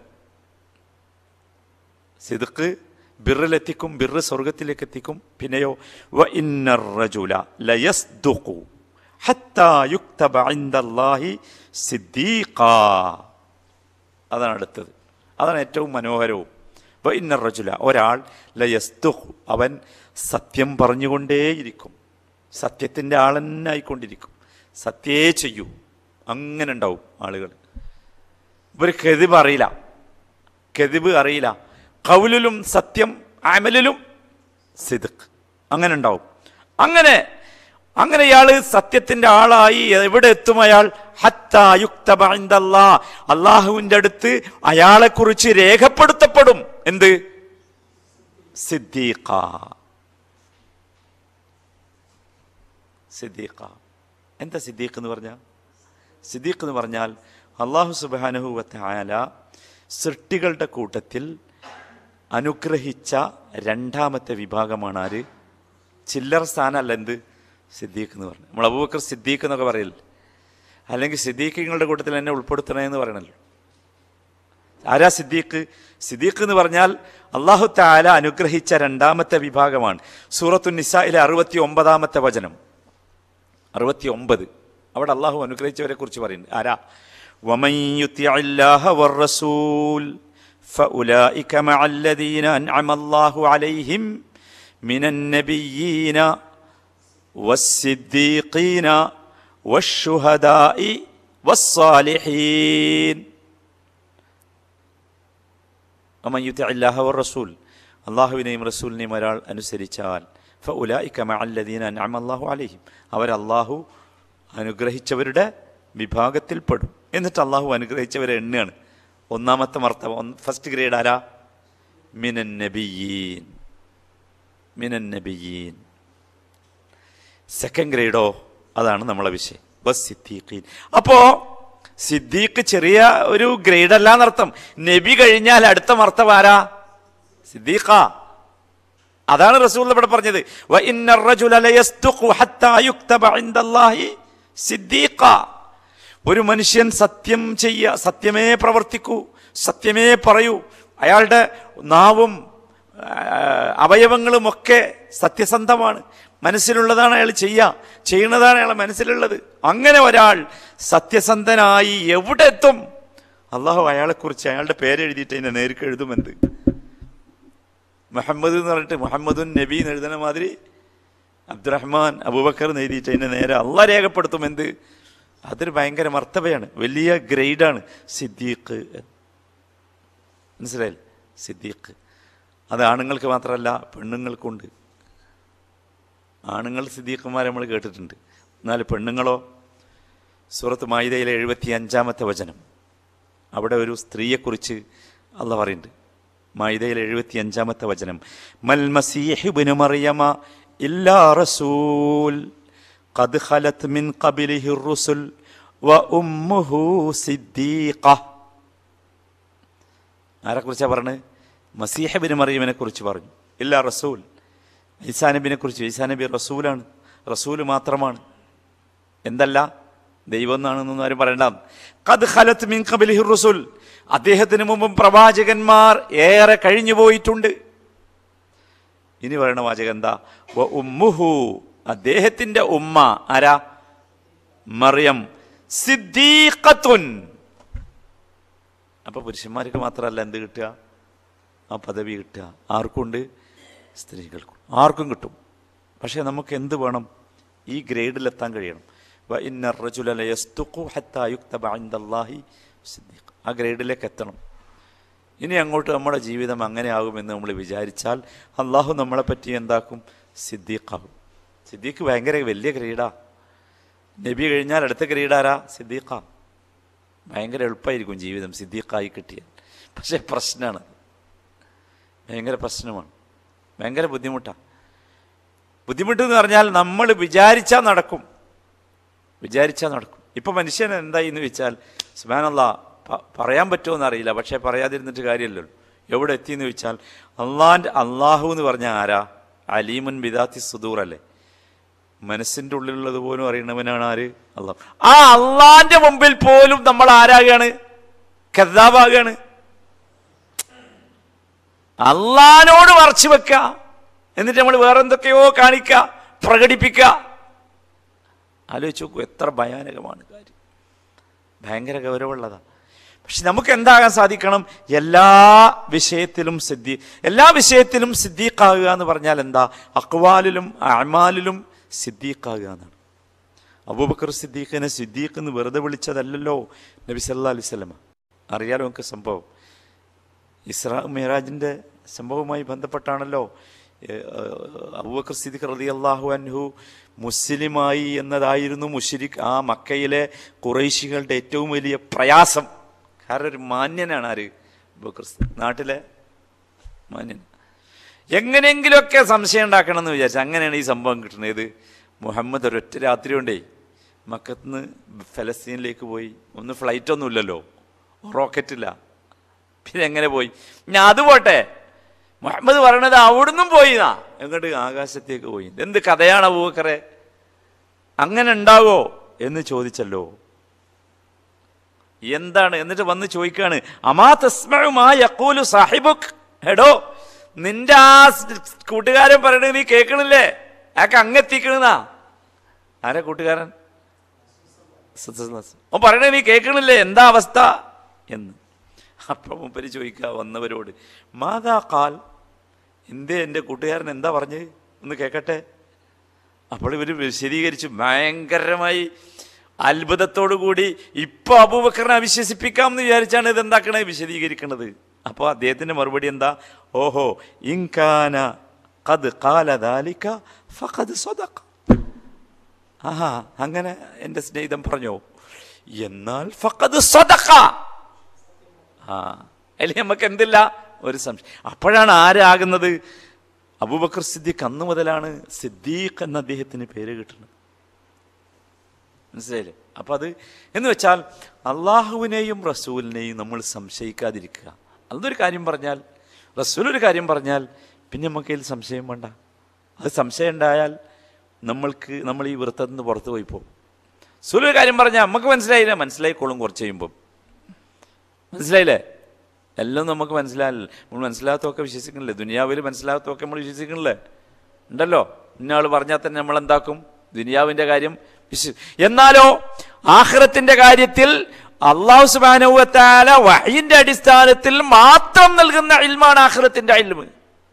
സിദുക്ക് ബിറിലെത്തിക്കും ബിറ് സ്വർഗത്തിലേക്ക് എത്തിക്കും പിന്നെയോ വ ഇന്നർ റജുല ലയസ്ദുഖു ഹത്താ യുക്തബ ഇൻദല്ലാഹി സിദ്ദീഖാ അതാണ് അടുത്തത് അതാണ് ഏറ്റവും മനോഹരവും വ ഇന്നർ റജുല ഒരാൾ ലയസ്ദുഖു അവൻ സത്യം പറഞ്ഞുകൊണ്ടേയിരിക്കും സത്യത്തിൻ്റെ ആളെന്നായിക്കൊണ്ടിരിക്കും സത്യേ ചെയ്യൂ അങ്ങനെ ഉണ്ടാവും ആളുകൾ ഇവർ കെതിബ് അറിയില്ല കെതിബ് അറിയില്ല കൗലിലും സത്യം അമലിലും സിദുക്ക് അങ്ങനെ ഉണ്ടാവും അങ്ങനെ അങ്ങനെ ഇയാള് സത്യത്തിന്റെ ആളായി എവിടെ എത്തും അയാൾ ഹത്തായുക്തബാ അള്ളാഹുവിന്റെ അടുത്ത് അയാളെ കുറിച്ച് രേഖപ്പെടുത്തപ്പെടും എന്ത് സിദ്ദീഖ സിദ്ദീഖ എന്താ സിദ്ദീഖ് എന്ന് പറഞ്ഞാൽ സിദ്ദീഖ് എന്ന് പറഞ്ഞാൽ അള്ളാഹു സുബാനുഹുവത്തെ ആയാല സൃഷ്ടികളുടെ കൂട്ടത്തിൽ അനുഗ്രഹിച്ച രണ്ടാമത്തെ വിഭാഗമാണ് ആര് ചില്ലറ സ്ഥാനമല്ല എന്ത് സിദ്ദീഖ് എന്ന് പറഞ്ഞു നമ്മൾ അബൂബക്കർ സിദ്ദീഖ് എന്നൊക്കെ പറയില്ല അല്ലെങ്കിൽ സിദ്ദീഖിങ്ങളുടെ കൂട്ടത്തിൽ എന്നെ ഉൾപ്പെടുത്തണേ എന്ന് പറയണല്ലോ ആരാ സിദ്ദീഖ് സിദ്ദീഖ് എന്ന് പറഞ്ഞാൽ അള്ളാഹു താല അനുഗ്രഹിച്ച രണ്ടാമത്തെ വിഭാഗമാണ് സൂറത്തു നിസയിലെ അറുപത്തി ഒമ്പതാമത്തെ വചനം അറുപത്തി ഒമ്പത് അവിടെ അള്ളാഹു അനുഗ്രഹിച്ചവരെ കുറിച്ച് പറയുന്നുണ്ട് ആരാ ومن يطع الله والرسول فأولئك مع الذين أنعم الله عليهم من النبيين والصديقين والشهداء والصالحين ومن يطع الله والرسول അള്ളാഹുവിനെയും റസൂലിനെയും ഒരാൾ അനുസരിച്ചാൽ ഫഉലായിക മഅല്ലദീന അൻഅമ അല്ലാഹു അലൈഹിം അവർ അള്ളാഹു അനുഗ്രഹിച്ചവരുടെ വിഭാഗത്തിൽപ്പെടും എന്നിട്ട് അള്ളാഹു അനുഗ്രഹിച്ചവരെ എണ്ണുകയാണ് ഒന്നാമത്തെ മർത്തവ ഫസ്റ്റ് ഗ്രേഡ് ആരാ മിനൻ നബിയീൻ മിനൻ നബിയീൻ സെക്കൻഡ് ഗ്രേഡോ അതാണ് നമ്മളെ വിഷയം ബസ് സിദ്ദീഖീൻ അപ്പോ സിദ്ദീഖ് ചെറിയ ഒരു ഗ്രേഡ് അല്ല എന്നർത്ഥം നബി കഴിഞ്ഞാൽ അടുത്ത മർത്തവ ആരാ സിദ്ദീഖ അതാണ് റസൂൽ ഇവിടെ പറഞ്ഞത് വ ഇന്നർ റജുല ലയസ്തുഖു ഹത്താ യുക്തബ ഇൻദല്ലാഹി സിദ്ദീഖ ഒരു മനുഷ്യൻ സത്യം ചെയ്യ സത്യമേ പ്രവർത്തിക്കൂ സത്യമേ പറയൂ അയാളുടെ നാവും ആ, അവയവങ്ങളുമൊക്കെ സത്യസന്ധമാണ് മനസ്സിലുള്ളതാണ് അയാൾ ചെയ്യുക ചെയ്യുന്നതാണ് അയാളെ മനസ്സിലുള്ളത് അങ്ങനെ ഒരാൾ സത്യസന്ധനായി എവിടെ എത്തും അള്ളാഹു അയാളെക്കുറിച്ച് അയാളുടെ പേരെഴുതിയിട്ട് അതിനെ നേർക്ക് എഴുതുമെന്ത് മുഹമ്മദ് എന്ന് പറഞ്ഞിട്ട് മുഹമ്മദുൻ നബി എന്ന് എഴുതുന്ന മാതിരി അബ്ദുറഹ്മാൻ അബൂബക്കർ എന്ന് എഴുതിയിട്ട് അതിനെ നേരെ അള്ള രേഖപ്പെടുത്തും എന്ത് അതൊരു ഭയങ്കര മർത്തബയാണ് വലിയ ഗ്രേഡാണ് സിദ്ദീഖ് എന്ന്. മനസ്സിലായില്ലേ സിദ്ദീഖ് അത് ആണുങ്ങൾക്ക് മാത്രമല്ല പെണ്ണുങ്ങൾക്കുണ്ട് ആണുങ്ങൾ സിദ്ദീഖന്മാരെ നമ്മൾ കേട്ടിട്ടുണ്ട് എന്നാൽ പെണ്ണുങ്ങളോ സൂറത്ത് മായിദയിലെ എഴുപത്തി അഞ്ചാമത്തെ വചനം അവിടെ ഒരു സ്ത്രീയെക്കുറിച്ച് അല്ല പറയുന്നുണ്ട് മായിദയിലെ എഴുപത്തി അഞ്ചാമത്തെ വചനം മൽ മസീഹിബിന് മറിയമ ഇല്ലാ റസൂൽ قد خلت من قبله الرسل وأمه صديقة ആരെ കുറിച്ചാണ് പറഞ്ഞത് മസീഹബിന് മറിയമിനെ കുറിച്ച് പറഞ്ഞു ഇല്ല റസൂൽ ഈസാ നബിനെ കുറിച്ച് ഈസാ നബി റസൂലാണ് റസൂല് മാത്രമാണ് എന്തല്ല ദൈവം എന്നാണെന്നൊന്നും ആരും പറയണ്ട കത് ഖലത്ത് മിൻ ഖബലിഹി റസൂൽ അദ്ദേഹത്തിന് മുമ്പും പ്രവാചകന്മാർ ഏറെ കഴിഞ്ഞു പോയിട്ടുണ്ട് ഇനി പറയുന്ന വാചകം എന്താ വ ഉമ്മുഹു അദ്ദേഹത്തിന്റെ ഉമ്മ ആരാ മറിയം സിദ്ദീഖത്തുൻ അപ്പൊ പുരുഷന്മാർക്ക് മാത്രമല്ല എന്ത് കിട്ടുക ആ പദവി കിട്ടുക ആർക്കുണ്ട് സ്ത്രീകൾക്കും ആർക്കും കിട്ടും പക്ഷേ നമുക്ക് എന്ത് വേണം ഈ ഗ്രേഡിലെത്താൻ കഴിയണം വ ഇന്ന റജുല ലയസ്തുഖു ഹത്താ യുക്തബ ഇൻദല്ലാഹി സിദ്ദീഖ് ആ ഗ്രേഡിലേക്ക് എത്തണം ഇനി അങ്ങോട്ട് നമ്മുടെ ജീവിതം അങ്ങനെ ആകുമെന്ന് നമ്മൾ വിചാരിച്ചാൽ അള്ളാഹു നമ്മളെ പറ്റി എന്താക്കും സിദ്ദീഖാകും സിദ്ദീഖ് ഭയങ്കര വലിയ ഗ്രേഡാ നബി കഴിഞ്ഞാൽ അടുത്ത ഗ്രേഡാരാ സിദ്ദീഖ ഭയങ്കര എളുപ്പമായിരിക്കും ജീവിതം സിദ്ദീഖായി കിട്ടിയാൽ പക്ഷേ പ്രശ്നമാണ് ഭയങ്കര പ്രശ്നമാണ് ഭയങ്കര ബുദ്ധിമുട്ടാണ് ബുദ്ധിമുട്ട് എന്ന് പറഞ്ഞാൽ നമ്മൾ വിചാരിച്ചാൽ നടക്കും വിചാരിച്ചാൽ നടക്കും ഇപ്പം മനുഷ്യൻ എന്തായി എന്ന് വെച്ചാൽ സുബാനല്ല പറയാൻ പറ്റുമോ എന്നറിയില്ല പക്ഷേ പറയാതിരുന്നിട്ട് കാര്യമല്ലല്ലോ എവിടെ എത്തിയെന്ന് വെച്ചാൽ അള്ളാൻ്റെ അള്ളാഹു എന്ന് പറഞ്ഞാൽ ആരാ അലീമുൻ ബിദാത്തി സുദൂർ അല്ലേ മനസ്സിന്റെ ഉള്ളിലുള്ളത് പോലും അറിയണവനാണ് ആര് അള്ളാഹ് ആ അള്ളാന്റെ മുമ്പിൽ പോലും നമ്മൾ ആരാകാണ് കഥാവാകാണ് അള്ളാനോട് മറച്ചു വെക്ക എന്നിട്ട് നമ്മൾ വേറെ എന്തൊക്കെയോ കാണിക്കുക പ്രകടിപ്പിക്കുക ആലോചിച്ച് നോക്കൂ എത്ര ഭയാനകമാണ് കാര്യം ഭയങ്കര ഗൗരവമുള്ളതാണ് പക്ഷെ നമുക്ക് എന്താകാൻ സാധിക്കണം എല്ലാ വിഷയത്തിലും സിദ്ധി എല്ലാ വിഷയത്തിലും സിദ്ദീഖാകുക എന്ന് പറഞ്ഞാൽ എന്താ അക്വാലിലും അമാലിലും സിദ്ദീഖാകുക എന്നാണ് അബൂബക്കർ സിദ്ദീഖിനെ സിദ്ദീഖ് എന്ന് വെറുതെ വിളിച്ചതല്ലല്ലോ നബി സല്ലാ അലൈഹി സ്വലമ അറിയാലോ നമുക്ക് സംഭവം ഇസ്രാ മെഹറാജിൻ്റെ സംഭവവുമായി ബന്ധപ്പെട്ടാണല്ലോ ഏഹ്, അബൂബക്കർ സിദ്ദീഖ് റതി അള്ളാഹു അൻഹു മുസ്ലിമായി എന്നതായിരുന്നു മുഷിരിഖ് ആ മക്കയിലെ കുറേശികളുടെ ഏറ്റവും വലിയ പ്രയാസം കാരണം ഒരു മാന്യനാണ് ആര് അബൂബക്കർ സിദ്ദീഖ്. നാട്ടിലെ മാന്യൻ എങ്ങനെയെങ്കിലുമൊക്കെ സംശയം ഉണ്ടാക്കണം എന്ന് വിചാരിച്ചു അങ്ങനെയാണ് ഈ സംഭവം കിട്ടുന്നത് ഇത് മുഹമ്മദ് ഒരൊറ്റ രാത്രി കൊണ്ടേ മക്കത്തുനിന്ന് ഫലസ്തീനിലേക്ക് പോയി ഒന്ന് ഫ്ലൈറ്റ് ഒന്നും ഇല്ലല്ലോ റോക്കറ്റില്ല പിന്നെ എങ്ങനെ പോയി ഞാൻ അത് പോട്ടെ മുഹമ്മദ് പറയണത് അവിടുന്നും പോയിന്നാ എങ്ങോട്ട് ആകാശത്തേക്ക് പോയി എന്ത് കഥയാണ് അബൂബക്കറെ അങ്ങനെ ഉണ്ടാവോ എന്ന് ചോദിച്ചല്ലോ എന്താണ് എന്നിട്ട് വന്ന് ചോദിക്കാണ് അമാ തസ്മഉ മാ യഖൂലു സാഹിബുക് എടോ നിന്റെ ആ സ് കൂട്ടുകാരൻ പറയണത് നീ കേൾക്കണില്ലേ അയാൾക്ക് അങ്ങെത്തിക്കണെന്നാ ആരാ കൂട്ടുകാരൻ ഓ പറയണേ നീ കേൾക്കണില്ലേ എന്താ അവസ്ഥ എന്ന് അപ്പൊ മുപ്പര് ചോദിക്കുക വന്നവരോട് മാതാ കാൽ എന്തേ എൻ്റെ കൂട്ടുകാരൻ എന്താ പറഞ്ഞ് ഒന്ന് കേൾക്കട്ടെ അപ്പോൾ ഇവർ വിശദീകരിച്ചു ഭയങ്കരമായി അത്ഭുതത്തോടു കൂടി ഇപ്പൊ അബൂബക്കറിനെ അവിശ്വസിപ്പിക്കാം എന്ന് വിചാരിച്ചാണ് ഇത് എന്താക്കണേ വിശദീകരിക്കണത് അപ്പോൾ അദ്ദേഹത്തിന്റെ മറുപടി എന്താ ഓഹോ ഇൻകാന കത് കാലദാലിക്ക ഫഖദ് സ്വദഖ ആഹാ അങ്ങനെ എൻ്റെ സ്നേഹിതൻ പറഞ്ഞോ എന്നാൽ ഫഖദ് സ്വദഖ ആ അതിൽ നമുക്ക് എന്തില്ല ഒരു സംശയം അപ്പോഴാണ് ആരാകുന്നത് അബൂബക്കർ സിദ്ദീഖ് അന്ന് മുതലാണ് സിദ്ദീഖ് എന്ന അദ്ദേഹത്തിന് പേര് കിട്ടുന്നത് മനസ്സിലായില്ലേ അപ്പം അത് എന്ന് വെച്ചാൽ അള്ളാഹുവിനെയും റസൂലിനെയും നമ്മൾ സംശയിക്കാതിരിക്കുക അതൊരു കാര്യം പറഞ്ഞാൽ റസൂൽ ഒരു കാര്യം പറഞ്ഞാൽ പിന്നെ നമുക്ക് അതിൽ സംശയം വേണ്ട അത് സംശയം ഉണ്ടായാൽ നമ്മൾക്ക് നമ്മൾ ഈ വൃത്തത്തിൽ നിന്ന് പുറത്ത് പോയി പോകും റസൂൽ ഒരു കാര്യം പറഞ്ഞാൽ നമുക്ക് മനസ്സിലായില്ല മനസ്സിലായിക്കോളും കുറച്ച് കഴിയുമ്പം മനസ്സിലായില്ലേ എല്ലാം നമുക്ക് മനസ്സിലായില്ല നമ്മൾ മനസ്സിലാകത്തൊക്കെ വിശ്വസിക്കണില്ലേ ദുനിയാവിൽ മനസ്സിലാകത്തൊക്കെ നമ്മൾ വിശ്വസിക്കണില്ലേ ഉണ്ടല്ലോ ഇന്നയാൾ പറഞ്ഞാൽ തന്നെ നമ്മൾ എന്താക്കും ദുനിയാവിന്റെ കാര്യം വിശ്വ എന്നാലോ ആഹ്റത്തിന്റെ കാര്യത്തിൽ അള്ളാഹു സുബാനുവത്താല വഹിന്റെ അടിസ്ഥാനത്തിൽ മാത്രം നൽകുന്ന ഇൽമാണ് ആഹ്റത്തിന്റെ ഇൽമ്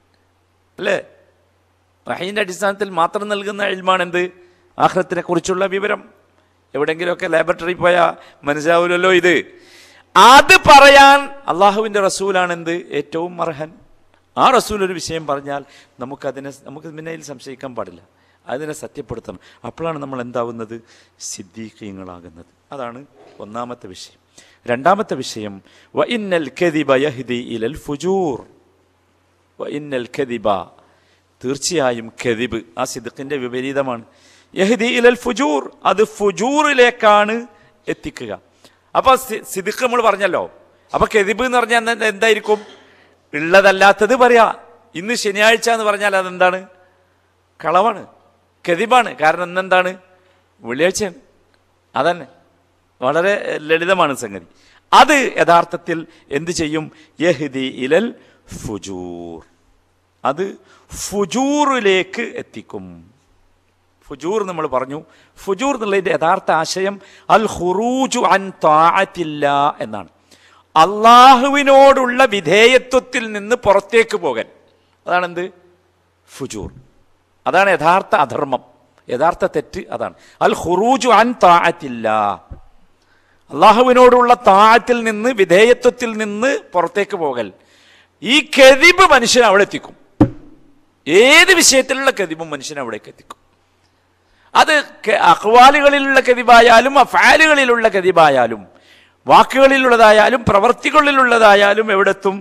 അല്ലേ വഹീന്റെ അടിസ്ഥാനത്തിൽ മാത്രം നൽകുന്ന ഇൽമാണ് എന്ത് ആഹ്റത്തിനെ കുറിച്ചുള്ള വിവരം എവിടെങ്കിലുമൊക്കെ ലാബറട്ടറി പോയാൽ മനസ്സിലാവില്ലല്ലോ ഇത് അത് പറയാൻ അള്ളാഹുവിൻ്റെ റസൂലാണ് എന്ത് ഏറ്റവും അർഹൻ ആ റസൂൽ ഒരു വിഷയം പറഞ്ഞാൽ നമുക്കതിനെ നമുക്ക് പിന്നെ അതിൽ സംശയിക്കാൻ പാടില്ല അതിനെ സത്യപ്പെടുത്തണം അപ്പോഴാണ് നമ്മൾ എന്താവുന്നത് സിദ്ധീഖ്യങ്ങളാകുന്നത് അതാണ് ഒന്നാമത്തെ വിഷയം രണ്ടാമത്തെ വിഷയം വ ഇന്നൽ കദിബ യഹ്ദി ഇലൽ ഫുജൂർ വ ഇന്നൽ കദിബ തീർച്ചയായും കദിബ് ആ സിദ്ദിഖിന്റെ വിപരീതമാണ് യഹ്ദി ഇലൽ ഫുജൂർ അത് ഫുജൂറിലേക്കാണ് എത്തിക്കുക അപ്പൊ സി- സിദ്ദിഖ് നമ്മൾ പറഞ്ഞല്ലോ അപ്പൊ കെതിബ് എന്ന് പറഞ്ഞാൽ എന്താ- എന്തായിരിക്കും ഉള്ളതല്ലാത്തത് പറയാ ഇന്ന് ശനിയാഴ്ച എന്ന് പറഞ്ഞാൽ അതെന്താണ് കളവാണ് കെതിബാണ് കാരണം ഇന്നെന്താണ് വെള്ളിയാഴ്ചയാണ് അതന്നെ വളരെ ലളിതമാണ് സംഗതി അത് യഥാർത്ഥത്തിൽ എന്ത് ചെയ്യും യഹ്ദി ഇലൽ ഫുജൂർ അത് ഫുജൂറിലേക്ക് എത്തിക്കും ഫുജൂർ നമ്മൾ പറഞ്ഞു ഫുജൂർ എന്നുള്ളതിന്റെ യഥാർത്ഥ ആശയം അൽ ഖുറൂജു അൻ താഅത്തില്ല എന്നാണ് അള്ളാഹുവിനോടുള്ള വിധേയത്വത്തിൽ നിന്ന് പുറത്തേക്ക് പോകൽ അതാണ് എന്ത് ഫുജൂർ അതാണ് യഥാർത്ഥ അധർമ്മം യഥാർത്ഥ തെറ്റ് അതാണ് അൽ ഖുറൂജു അൻ താഅത്തില്ല അള്ളാഹുവിനോടുള്ള താഴത്തിൽ നിന്ന് വിധേയത്വത്തിൽ നിന്ന് പുറത്തേക്ക് പോകൽ ഈ കെതിബ് മനുഷ്യനെ അവിടെ എത്തിക്കും ഏത് വിഷയത്തിലുള്ള കെതിബും മനുഷ്യനെ അവിടേക്ക് എത്തിക്കും അത് കെ- അഖ്വാലുകളിലുള്ള കതിബായാലും അഫാലുകളിലുള്ള കതിബായാലും വാക്കുകളിലുള്ളതായാലും പ്രവർത്തികളിലുള്ളതായാലും എവിടെത്തും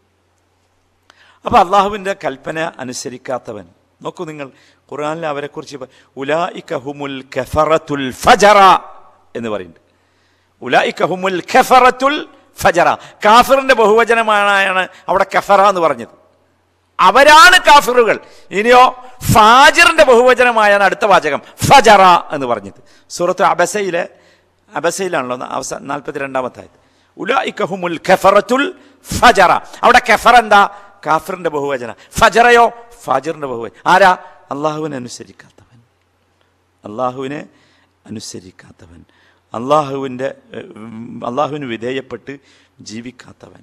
അപ്പൊ അള്ളാഹുവിന്റെ കൽപ്പന അനുസരിക്കാത്തവൻ നോക്കൂ നിങ്ങൾ ഖുർആനിൽ അവരെക്കുറിച്ച് പ- ഉലായിക ഹുമുൽ കഫറത്തുൽ ഫജറ എന്ന് പറയുന്നുണ്ട് ഉലായിക ഹുമുൽ കഫറത്തുൽ ഫജറ കാഫിറിന്റെ ബഹുവചനമാണ് അവിടെ കഫറ എന്ന് പറഞ്ഞത് അവരാണ് കാഫിറുകൾ ഇനിയോ ഫാജിറിന്റെ ബഹുവചനമായാണ് അടുത്ത വാചകം ഫജറ എന്ന് പറഞ്ഞത് സൂറത്ത് അബസയിലെ അബസയിലാണല്ലോ അവസാന നാൽപ്പത്തിരണ്ടാമത്തെ ഉലായിക്കഹുമുൽ ഖഫറത്തുൽ ഫജറ അവിടെ ഖഫർ എന്താ കാഫിറിന്റെ ബഹുവചന ഫജറയോ ഫാജിറിന്റെ ബഹുവചന ആരാ അള്ളാഹുവിനെ അനുസരിക്കാത്തവൻ അള്ളാഹുവിനെ അനുസരിക്കാത്തവൻ അള്ളാഹുവിൻ്റെ അള്ളാഹുവിന് വിധേയപ്പെട്ട് ജീവിക്കാത്തവൻ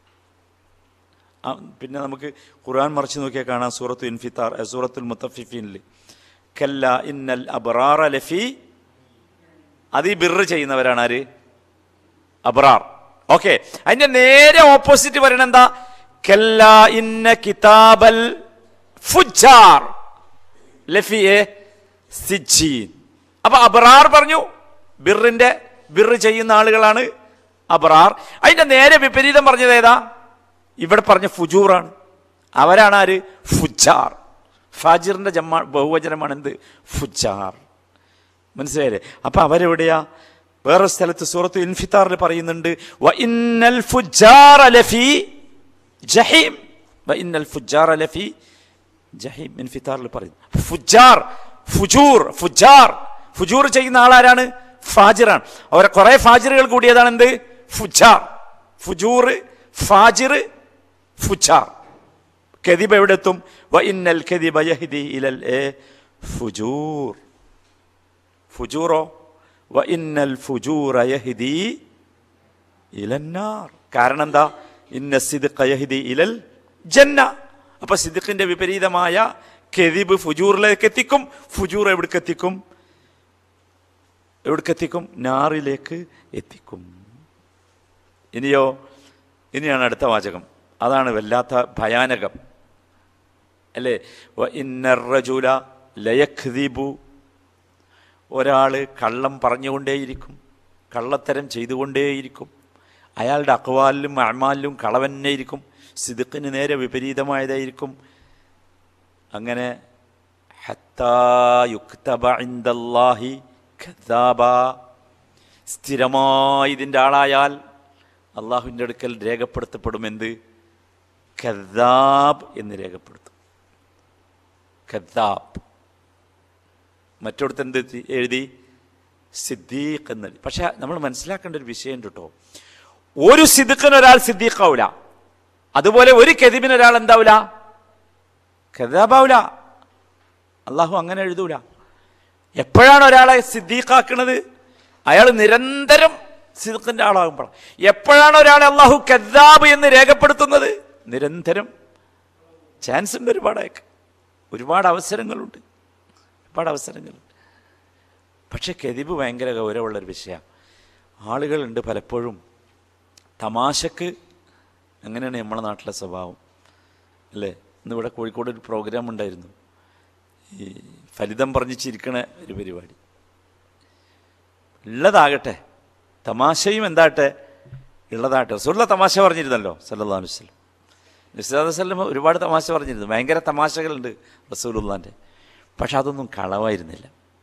ആ, പിന്നെ നമുക്ക് ഖുർആൻ മറിച്ച് നോക്കിയാൽ കാണാം സൂറത്തു ഇൻഫിത്താർ എ, സൂറത്തുൽ മുത്തഫിഫീനിൽ കല്ല ഇന്നൽ അബ്റാറ ലഫി അത് ഈ ബിറ് ചെയ്യുന്നവരാണ് ആര് അബ്റാർ ഓക്കെ അതിന്റെ നേരെ ഓപ്പോസിറ്റ് പറയണ എന്താ കല്ല ഇന്ന കിതാബൽ ഫുജാർ ലഫിയെ സിജീൻ അപ്പൊ അബ്റാർ പറഞ്ഞു ബിറിന്റെ ബിറ് ചെയ്യുന്ന ആളുകളാണ് അബ്റാർ അതിന്റെ നേരെ വിപരീതം പറഞ്ഞത് ഏതാ ഇവിടെ പറഞ്ഞ ഫുജൂറാണ് അവരാണ് ആര് ഫുജാർ ഫാജിറിന്റെ ജമ്മ ബഹുവചനമാണ് എന്ത് ഫുജാർ മനസ്സിലായില്ലേ അപ്പൊ അവരെവിടെയാ വേറെ സ്ഥലത്ത് സൂറത്ത് ഇൻഫിത്താറിൽ പറയുന്നുണ്ട് "വ ഇന്നൽ ഫുജ്ജാറ ലഫീ ജഹീം വ ഇന്നൽ ഫുജ്ജാറ ലഫീ ജഹീം ഇൻഫിത്താറിൽ പറയുന്നു ഫുജാർ ഫുജൂർ ഫുജാർ ഫുജൂർ ചെയ്യുന്ന ആളാരാണ് ഫാജിറാണ് അവരെ കുറെ ഫാജിറുകൾ കൂടിയതാണ് എന്ത് ഫുജാർ ഫുജൂർ ഫാജിർ ഫുജാർ കെതിബ് എവിടെ എത്തും വ ഇന്നൽ കെതിബ യഹ്ദി ഇലൽ എ ഫുജൂർ ഫുജൂറോ വ ഇന്നൽ ഫുജൂറ യഹ്ദി ഇലന്നാർ കാരണം എന്താ ഇന്ന സിദ്ഖ യഹ്ദി ഇലൽ ജന്ന അപ്പൊ സിദ്ഖിന്റെ വിപരീതമായ കെതിബ് ഫുജൂറിലേക്ക് എത്തിക്കും ഫുജൂർ എവിടേക്ക് എത്തിക്കും എവിടേക്ക് എത്തിക്കും നാറിലേക്ക് എത്തിക്കും ഇനിയോ ഇനിയാണ് അടുത്ത വാചകം അതാണ് വല്ലാത്ത ഭയാനകം അല്ലേ വ ഇന്നർ റജുല ലയഖ്ദിബു ഒരാൾ കള്ളം പറഞ്ഞുകൊണ്ടേയിരിക്കും കള്ളത്തരം ചെയ്തുകൊണ്ടേയിരിക്കും അയാളുടെ അക്വാലിലും അമാലിലും കളവന്നേയിരിക്കും സിദുക്കിന് നേരെ വിപരീതമായതായിരിക്കും അങ്ങനെ ഹത്താ യുക്തബ ഇൻദല്ലാഹി ഖദ്ദാബ. സ്ഥിരമായി ഇതിൻ്റെ ആളായാൽ അള്ളാഹുവിൻ്റെ അടുക്കൽ രേഖപ്പെടുത്തപ്പെടും എന്ത് ഖദ്ദാബ് എന്ന് രേഖപ്പെടുത്തും ഖദ്ദാബ് മറ്റൊടുത്ത് എന്ത് എത്തി- എഴുതി സിദ്ദീഖ് എന്ന് എഴുതി. പക്ഷെ നമ്മൾ മനസ്സിലാക്കേണ്ട ഒരു വിഷയം കേട്ടോ ഒരു സിദ്ദിഖിന് ഒരാൾ സിദ്ദീഖാവൂല അതുപോലെ ഒരു കെതിബിന് ഒരാൾ എന്താവൂല കെതാബാവൂല അള്ളാഹു അങ്ങനെ എഴുതൂല എപ്പോഴാണ് ഒരാളെ സിദ്ദീഖാക്കുന്നത് അയാൾ നിരന്തരം സിദ്ദിഖിന്റെ ആളാകുമ്പോഴാണ് എപ്പോഴാണ് ഒരാളെ അള്ളാഹു കദ്ദാബ് എന്ന് രേഖപ്പെടുത്തുന്നത് നിരന്തരം ചാൻസ് ഉണ്ട് ഒരുപാടൊക്കെ ഒരുപാട് അവസരങ്ങളുണ്ട് ഒരുപാട് അവസരങ്ങളുണ്ട് പക്ഷെ കെതിബ് ഭയങ്കര ഗൗരവമുള്ളൊരു വിഷയമാണ് ആളുകളുണ്ട് പലപ്പോഴും തമാശക്ക് അങ്ങനെയാണ് നമ്മുടെ നാട്ടിലെ സ്വഭാവം അല്ലേ ഇന്ന് ഇവിടെ കോഴിക്കോട് ഒരു പ്രോഗ്രാം ഉണ്ടായിരുന്നു ഈ ഫലിതം പറഞ്ഞ് ചിരിക്കണ ഒരു പരിപാടി ഉള്ളതാകട്ടെ തമാശയും എന്താട്ടെ ഉള്ളതാട്ടെ റസൂള്ള തമാശ പറഞ്ഞിരുന്നല്ലോ സല്ലല്ലാഹു അലൈഹി വസല്ലം നിസ്ലാദ് വസ്ലം ഒരുപാട് തമാശ പറഞ്ഞിരുന്നു ഭയങ്കര തമാശകളുണ്ട് റസൂലുള്ളാൻ്റെ പക്ഷെ അതൊന്നും കളവായിരുന്നില്ല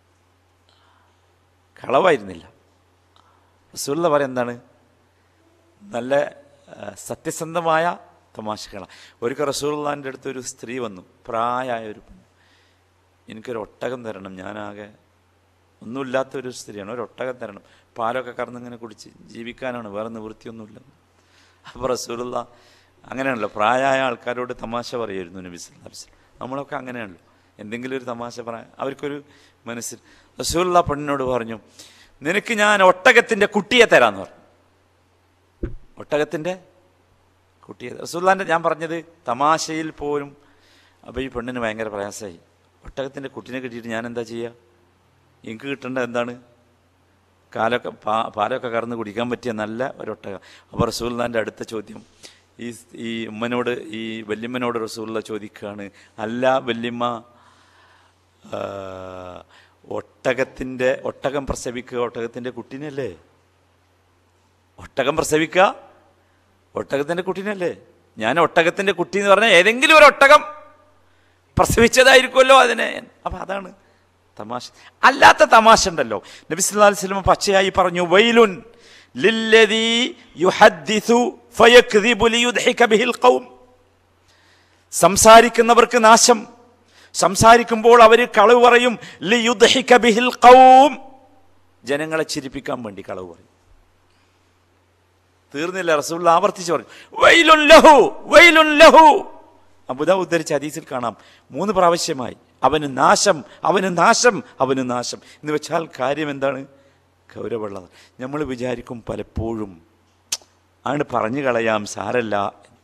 കളവായിരുന്നില്ല റസൂലുള്ള പറയും എന്താണ് നല്ല ആ, സത്യസന്ധമായ തമാശകളാണ് ഒരിക്കൽ റസൂലുള്ളാൻ്റെ അടുത്ത് ഒരു സ്ത്രീ വന്നു പ്രായമായ ഒരു പെണ്ണ് എനിക്കൊരു ഒട്ടകം തരണം ഞാനാകെ ഒന്നുമില്ലാത്ത ഒരു സ്ത്രീയാണ് ഒരു ഒട്ടകം തരണം പാലൊക്കെ കറന്നിങ്ങനെ കുടിച്ച് ജീവിക്കാനാണ് വേറെ നിവൃത്തിയൊന്നുമില്ല അപ്പോൾ റസൂലുള്ള അങ്ങനെയാണല്ലോ പ്രായമായ ആൾക്കാരോട് തമാശ പറയുമായിരുന്നു നബി സല്ലല്ലാഹു അലൈഹി വസല്ലം നമ്മളൊക്കെ അങ്ങനെയാണല്ലോ എന്തെങ്കിലും ഒരു തമാശ പറയാൻ അവർക്കൊരു മനസ്സിൽ റസൂലുള്ള പെണ്ണിനോട് പറഞ്ഞു നിനക്ക് ഞാൻ ഒട്ടകത്തിൻ്റെ കുട്ടിയെ തരാമെന്ന് പറഞ്ഞു ഒട്ടകത്തിൻ്റെ കുട്ടിയെ റസൂല്ലാൻ്റെ ഞാൻ പറഞ്ഞത് തമാശയിൽ പോലും അപ്പോൾ ഈ പെണ്ണിന് ഭയങ്കര പ്രയാസമായി ഒട്ടകത്തിൻ്റെ കുട്ടീനെ കിട്ടിയിട്ട് ഞാൻ എന്താ ചെയ്യുക എനിക്ക് കിട്ടേണ്ടത് എന്താണ് കാലൊക്കെ പാ പാലൊക്കെ കറന്ന് കുടിക്കാൻ പറ്റിയ നല്ല ഒരു ഒട്ടകം അപ്പോൾ റസൂല്ലാൻ്റെ അടുത്ത ചോദ്യം ഈ ഈ ഉമ്മനോട് ഈ വല്യമ്മനോട് റസൂല്ല ചോദിക്കുകയാണ് അല്ല വല്യമ്മ ആ, ഒട്ടകത്തിൻ്റെ ഒട്ടകം പ്രസവിക്കുക ഒട്ടകത്തിൻ്റെ കുട്ടീനല്ലേ ഒട്ടകം പ്രസവിക്കുക ഒട്ടകത്തിൻ്റെ കുട്ടീനല്ലേ ഞാൻ ഒട്ടകത്തിൻ്റെ കുട്ടി എന്ന് പറഞ്ഞാൽ ഏതെങ്കിലും ഒരു ഒട്ടകം പ്രസവിച്ചതായിരിക്കുമല്ലോ അതിനെ അപ്പം അതാണ് തമാശ അല്ലാത്ത തമാശ ഉണ്ടല്ലോ നബി സല്ലല്ലാഹു അലൈഹി വസല്ലം പച്ചയായി പറഞ്ഞു വൈലുൻ ലില്ലദീ യുഹദ്ദിസു ഫയക്ദിബു ലിയുദ്ഹിക ബിഹിൽ ഖൗം സംസാരിക്കുന്നവർക്ക് നാശം സംസാരിക്കുമ്പോൾ അവർ കളവ് പറയും ലിയുദ്ഹിക ബിഹിൽ ഖൗം ജനങ്ങളെ ചിരിപ്പിക്കാൻ വേണ്ടി കളവ് പറയും തീർന്നില്ല റസൂൽ ആവർത്തിച്ച് പറഞ്ഞു വൈലുൻ ലഹു വൈലുൻ ലഹു അബുദ ഉദ്ധരിച്ച ഹദീസിൽ കാണാം മൂന്ന് പ്രാവശ്യമായി അവന് നാശം അവന് നാശം അവന് നാശം എന്ന് വെച്ചാൽ കാര്യം എന്താണ് ഗൗരവമുള്ളത് നമ്മൾ വിചാരിക്കും പലപ്പോഴും ആണ് പറഞ്ഞു കളയാം സാരല്ല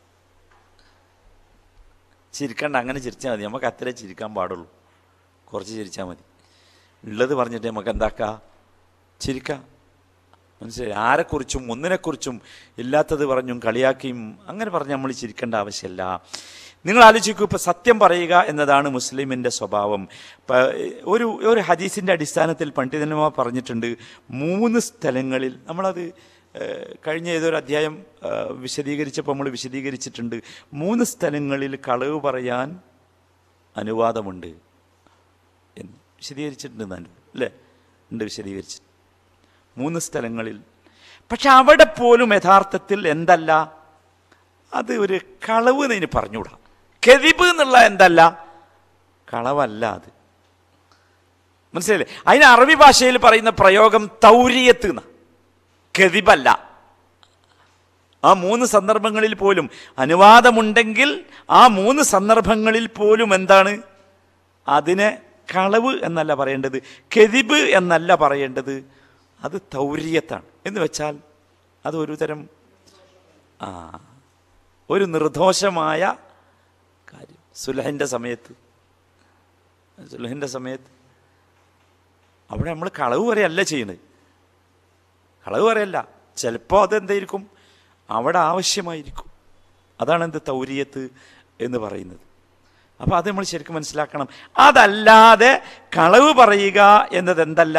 ചിരിക്കണ്ട അങ്ങനെ ചിരിച്ചാൽ മതി നമുക്ക് അത്രേ ചിരിക്കാൻ പാടുള്ളൂ കുറച്ച് ചിരിച്ചാൽ മതി ഉള്ളത് പറഞ്ഞിട്ട് നമുക്ക് എന്താക്കാം ചിരിക്കാം മനസ്സിലായി ആരെക്കുറിച്ചും ഒന്നിനെക്കുറിച്ചും ഇല്ലാത്തത് പറഞ്ഞും കളിയാക്കിയും അങ്ങനെ പറഞ്ഞ് നമ്മൾ ചിരിക്കേണ്ട ആവശ്യമില്ല നിങ്ങൾ ആലോചിക്കൂ ഇപ്പം സത്യം പറയുക എന്നതാണ് മുസ്ലിമിൻ്റെ സ്വഭാവം പ- ഒരു ഒരു ഹദീസിൻ്റെ അടിസ്ഥാനത്തിൽ പണ്ഡിതന്മാർ പറഞ്ഞിട്ടുണ്ട് മൂന്ന് സ്ഥലങ്ങളിൽ നമ്മളത് ഏഹ്, കഴിഞ്ഞ ഏതൊരു അധ്യായം ഏഹ്, വിശദീകരിച്ചപ്പോൾ നമ്മൾ വിശദീകരിച്ചിട്ടുണ്ട് മൂന്ന് സ്ഥലങ്ങളിൽ കളവ് പറയാൻ അനുവാദമുണ്ട് എന്ന് വിശദീകരിച്ചിട്ടുണ്ട് ഞാൻ അല്ലേ ഉണ്ട് വിശദീകരിച്ചിട്ട് മൂന്ന് സ്ഥലങ്ങളിൽ പക്ഷെ അവിടെ പോലും യഥാർത്ഥത്തിൽ എന്തല്ല അത് ഒരു കളവ് എന്നതിന് പറഞ്ഞുകൂടാ കെതിബ് എന്നുള്ള എന്തല്ല കളവല്ല അത് മനസ്സിലായില്ലേ അതിന് അറബി ഭാഷയിൽ പറയുന്ന പ്രയോഗം തൗരിയത്ത് എന്ന കെതിബല്ല ആ മൂന്ന് സന്ദർഭങ്ങളിൽ പോലും അനുവാദമുണ്ടെങ്കിൽ ആ മൂന്ന് സന്ദർഭങ്ങളിൽ പോലും എന്താണ് അതിനെ കളവ് എന്നല്ല പറയേണ്ടത് കെതിബ് എന്നല്ല പറയേണ്ടത് അത് തൗര്യത്താണ് എന്ന് വെച്ചാൽ അത് ഒരു തരം ആ ഒരു നിർദോഷമായ കാര്യം സുലഹിൻ്റെ സമയത്ത് സുലഹിൻ്റെ സമയത്ത് അവിടെ നമ്മൾ കളവ് പറയല്ല ചെയ്യുന്നത് കളവ് പറയല്ല ചിലപ്പോൾ അതെന്തായിരിക്കും അവിടെ ആവശ്യമായിരിക്കും അതാണ് എന്ത് തൗരിയത്ത് എന്ന് പറയുന്നത് അപ്പോൾ അത് നമ്മൾ ശരിക്കും മനസ്സിലാക്കണം അതല്ലാതെ കളവ് പറയുക എന്നത് എന്തല്ല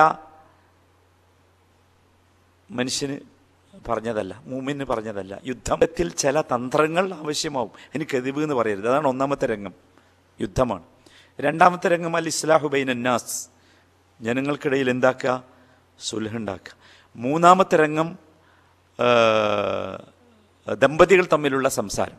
മനുഷ്യന് പറഞ്ഞതല്ല മൂമിന് പറഞ്ഞതല്ല യുദ്ധത്തിൽ ചില തന്ത്രങ്ങൾ ആവശ്യമാവും അതിന് കെതിബ് എന്ന് പറയരുത് അതാണ് ഒന്നാമത്തെ രംഗം യുദ്ധമാണ് രണ്ടാമത്തെ രംഗം അൽ ഇസ്ലാഹു ബൈൻ അന്നാസ് ജനങ്ങൾക്കിടയിൽ എന്താക്കുക സുലഹുണ്ടാക്കുക മൂന്നാമത്തെ രംഗം ആ, ദമ്പതികൾ തമ്മിലുള്ള സംസാരം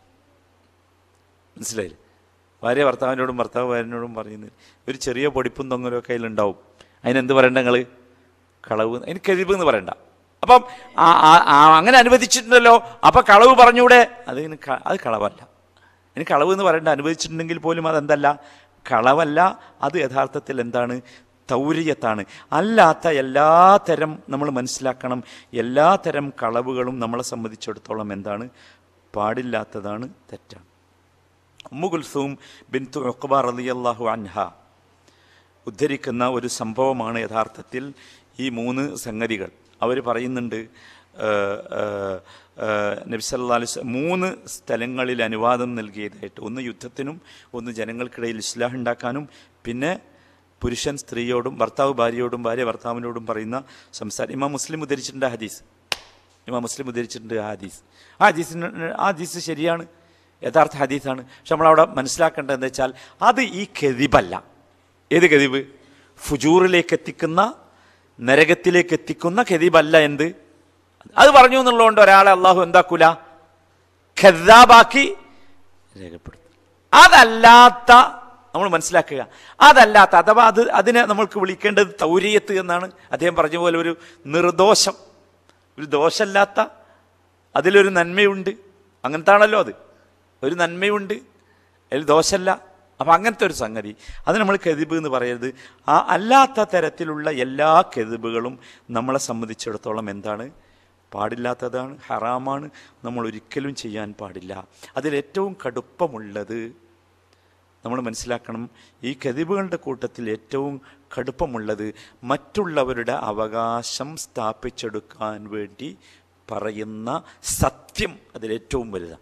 മനസ്സിലായില്ലേ ഭാര്യ ഭർത്താവിനോടും ഭർത്താവ് ഭാര്യനോടും പറയുന്നത് ഒരു ചെറിയ പൊടിപ്പും തൊങ്ങലും ഒക്കെ അതിലുണ്ടാവും അതിനെന്ത് പറയണ്ട നിങ്ങൾ കളവ് അതിന് കെതിബ് എന്ന് പറയണ്ട അപ്പം ആ- ആ- ആ അങ്ങനെ അനുവദിച്ചിട്ടുണ്ടല്ലോ അപ്പൊ കളവ് പറഞ്ഞൂടെ അത് ഇനി ക- അത് കളവല്ല ഇനി കളവ് എന്ന് പറയേണ്ട അനുവദിച്ചിട്ടുണ്ടെങ്കിൽ പോലും അതെന്തല്ല കളവല്ല അത് യഥാർത്ഥത്തിൽ എന്താണ് തൗര്യത്താണ് അല്ലാത്ത എല്ലാ തരം നമ്മൾ മനസ്സിലാക്കണം എല്ലാ തരം കളവുകളും നമ്മളെ സംബന്ധിച്ചിടത്തോളം എന്താണ് പാടില്ലാത്തതാണ് തെറ്റാണ് ഉമ്മു കുൽസൂം ബിൻതു ഉഖബ റളിയല്ലാഹു അൻഹ ഉദ്ധരിക്കുന്ന ഒരു സംഭവമാണ് യഥാർത്ഥത്തിൽ ഈ മൂന്ന് സംഗതികൾ അവർ പറയുന്നുണ്ട് ഏഹ്, ഏഹ്, ഏഹ്, നബി സല്ലല്ലാഹു അലൈഹി വസല്ലം മൂന്ന് സ്ഥലങ്ങളിൽ അനുവാദം നൽകിയതായിട്ട് ഒന്ന് യുദ്ധത്തിനും ഒന്ന് ജനങ്ങൾക്കിടയിൽ ഇസ്ലാഹ് ഉണ്ടാക്കാനും പിന്നെ പുരുഷൻ സ്ത്രീയോടും ഭർത്താവ് ഭാര്യയോടും ഭാര്യ ഭർത്താവിനോടും പറയുന്ന സംസാരം ഇമാം മുസ്ലിം ഉദ്ധരിച്ചിട്ടുണ്ട് ആ ഹദീസ് ഇമാം മുസ്ലിം ഉദ്ധരിച്ചിട്ടുണ്ട് ആ ഹദീസ് ആ ഹദീസിന് ആ ഹദീസ് ശരിയാണ് യഥാർത്ഥ ഹദീസാണ് പക്ഷെ നമ്മളവിടെ മനസ്സിലാക്കേണ്ടത് എന്താ വെച്ചാൽ അത് ഈ കെതിബല്ല ഏത് കെതിബ് ഫുജൂറിലേക്ക് എത്തിക്കുന്ന നരകത്തിലേക്ക് എത്തിക്കുന്ന കെതിബല്ല എന്ത് അത് പറഞ്ഞു എന്നുള്ളതുകൊണ്ട് ഒരാളെ അള്ളാഹു എന്താക്കൂല ഖെദാബാക്കി രേഖപ്പെടുത്തും അതല്ലാത്ത നമ്മൾ മനസ്സിലാക്കുക അതല്ലാത്ത അഥവാ അത് അതിനെ നമ്മൾക്ക് വിളിക്കേണ്ടത് തൗരിയത്ത് എന്നാണ് അദ്ദേഹം പറഞ്ഞ പോലെ ഒരു നിർദോഷം ഒരു ദോഷമല്ലാത്ത അതിലൊരു നന്മയുണ്ട് അങ്ങനത്താണല്ലോ അത് ഒരു നന്മയുണ്ട് അതിൽ ദോഷമല്ല അപ്പം അങ്ങനത്തെ ഒരു സംഗതി അത് നമ്മൾ കെതിബ് എന്ന് പറയരുത് ആ അല്ലാത്ത തരത്തിലുള്ള എല്ലാ കെതിബുകളും നമ്മളെ സംബന്ധിച്ചിടത്തോളം എന്താണ് പാടില്ലാത്തതാണ് ഹറാമാണ് നമ്മൾ ഒരിക്കലും ചെയ്യാൻ പാടില്ല അതിലേറ്റവും കടുപ്പമുള്ളത് നമ്മൾ മനസ്സിലാക്കണം ഈ കതിവുകളുടെ കൂട്ടത്തിൽ ഏറ്റവും കടുപ്പമുള്ളത് മറ്റുള്ളവരുടെ അവകാശം സ്ഥാപിച്ചെടുക്കാൻ വേണ്ടി പറയുന്ന സത്യം അതിലേറ്റവും വലുതാണ്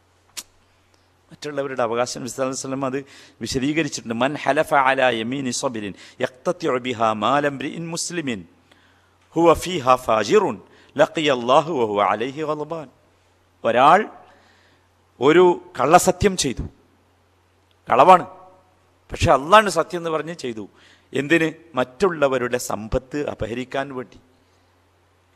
മറ്റുള്ളവരുടെ അവകാശം വിസ്താരം അത് വിശദീകരിച്ചിട്ടുണ്ട് മൻ ഹലഫ അല യമീൻ സബിലിൻ യഖ്തത്തിഉ ബിഹാ മാലംരിഇൻ മുസ്ലിമിൻ ഹുവ ഫീഹാ ഫാജിറുൻ ലഖിയ അല്ലാഹു വഹുവ അലൈഹി ഗളബാൻ ഒരാൾ ഒരു കള്ളസത്യം ചെയ്തു കളവാണ് പക്ഷെ അള്ളാണ് സത്യം എന്ന് പറഞ്ഞ് ചെയ്തു എന്തിന് മറ്റുള്ളവരുടെ സമ്പത്ത് അപഹരിക്കാൻ വേണ്ടി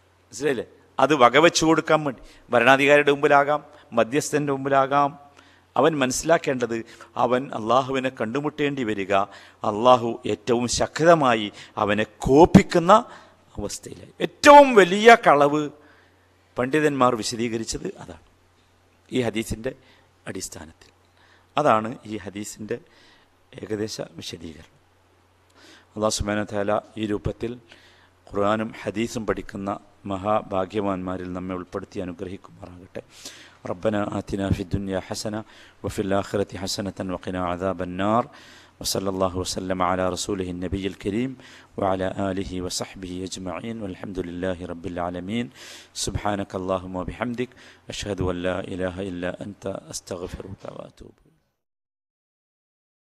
മനസ്സിലായില്ലേ അത് വകവെച്ചു കൊടുക്കാൻ വേണ്ടി ഭരണാധികാരിയുടെ മുമ്പിലാകാം മധ്യസ്ഥൻ്റെ മുമ്പിലാകാം അവൻ മനസ്സിലാക്കേണ്ടത് അവൻ അള്ളാഹുവിനെ കണ്ടുമുട്ടേണ്ടി വരിക അള്ളാഹു ഏറ്റവും ശക്തമായി അവനെ കോപ്പിക്കുന്ന അവസ്ഥയിലായി ഏറ്റവും വലിയ കളവ് പണ്ഡിതന്മാർ വിശദീകരിച്ചത് അതാണ് ഈ ഹദീസിൻ്റെ അടിസ്ഥാനത്തിൽ അതാണ് ഈ ഹദീസിൻ്റെ ഏകദേശ വിശദീകരണം അള്ളാഹു സുബാന താല ഈ രൂപത്തിൽ ഖുർആാനും ഹദീസും പഠിക്കുന്ന മഹാഭാഗ്യവാന്മാരിൽ നമ്മെ ഉൾപ്പെടുത്തി അനുഗ്രഹിക്കുമാറാകട്ടെ റബ്ബന ആത്തിന ഫി ദുനിയ ഹസന വഫിൽ ആഖിറതി ഹസനത്തൻ വഖിന അദാബ النار وصلى الله وسلم على رسوله النبي الكريم وعلى آله وصحبه أجمعين والحمد لله رب العالمين سبحانك اللهم وبحمدك أشهد أن لا إله إلا أنت أستغفرك وأتوب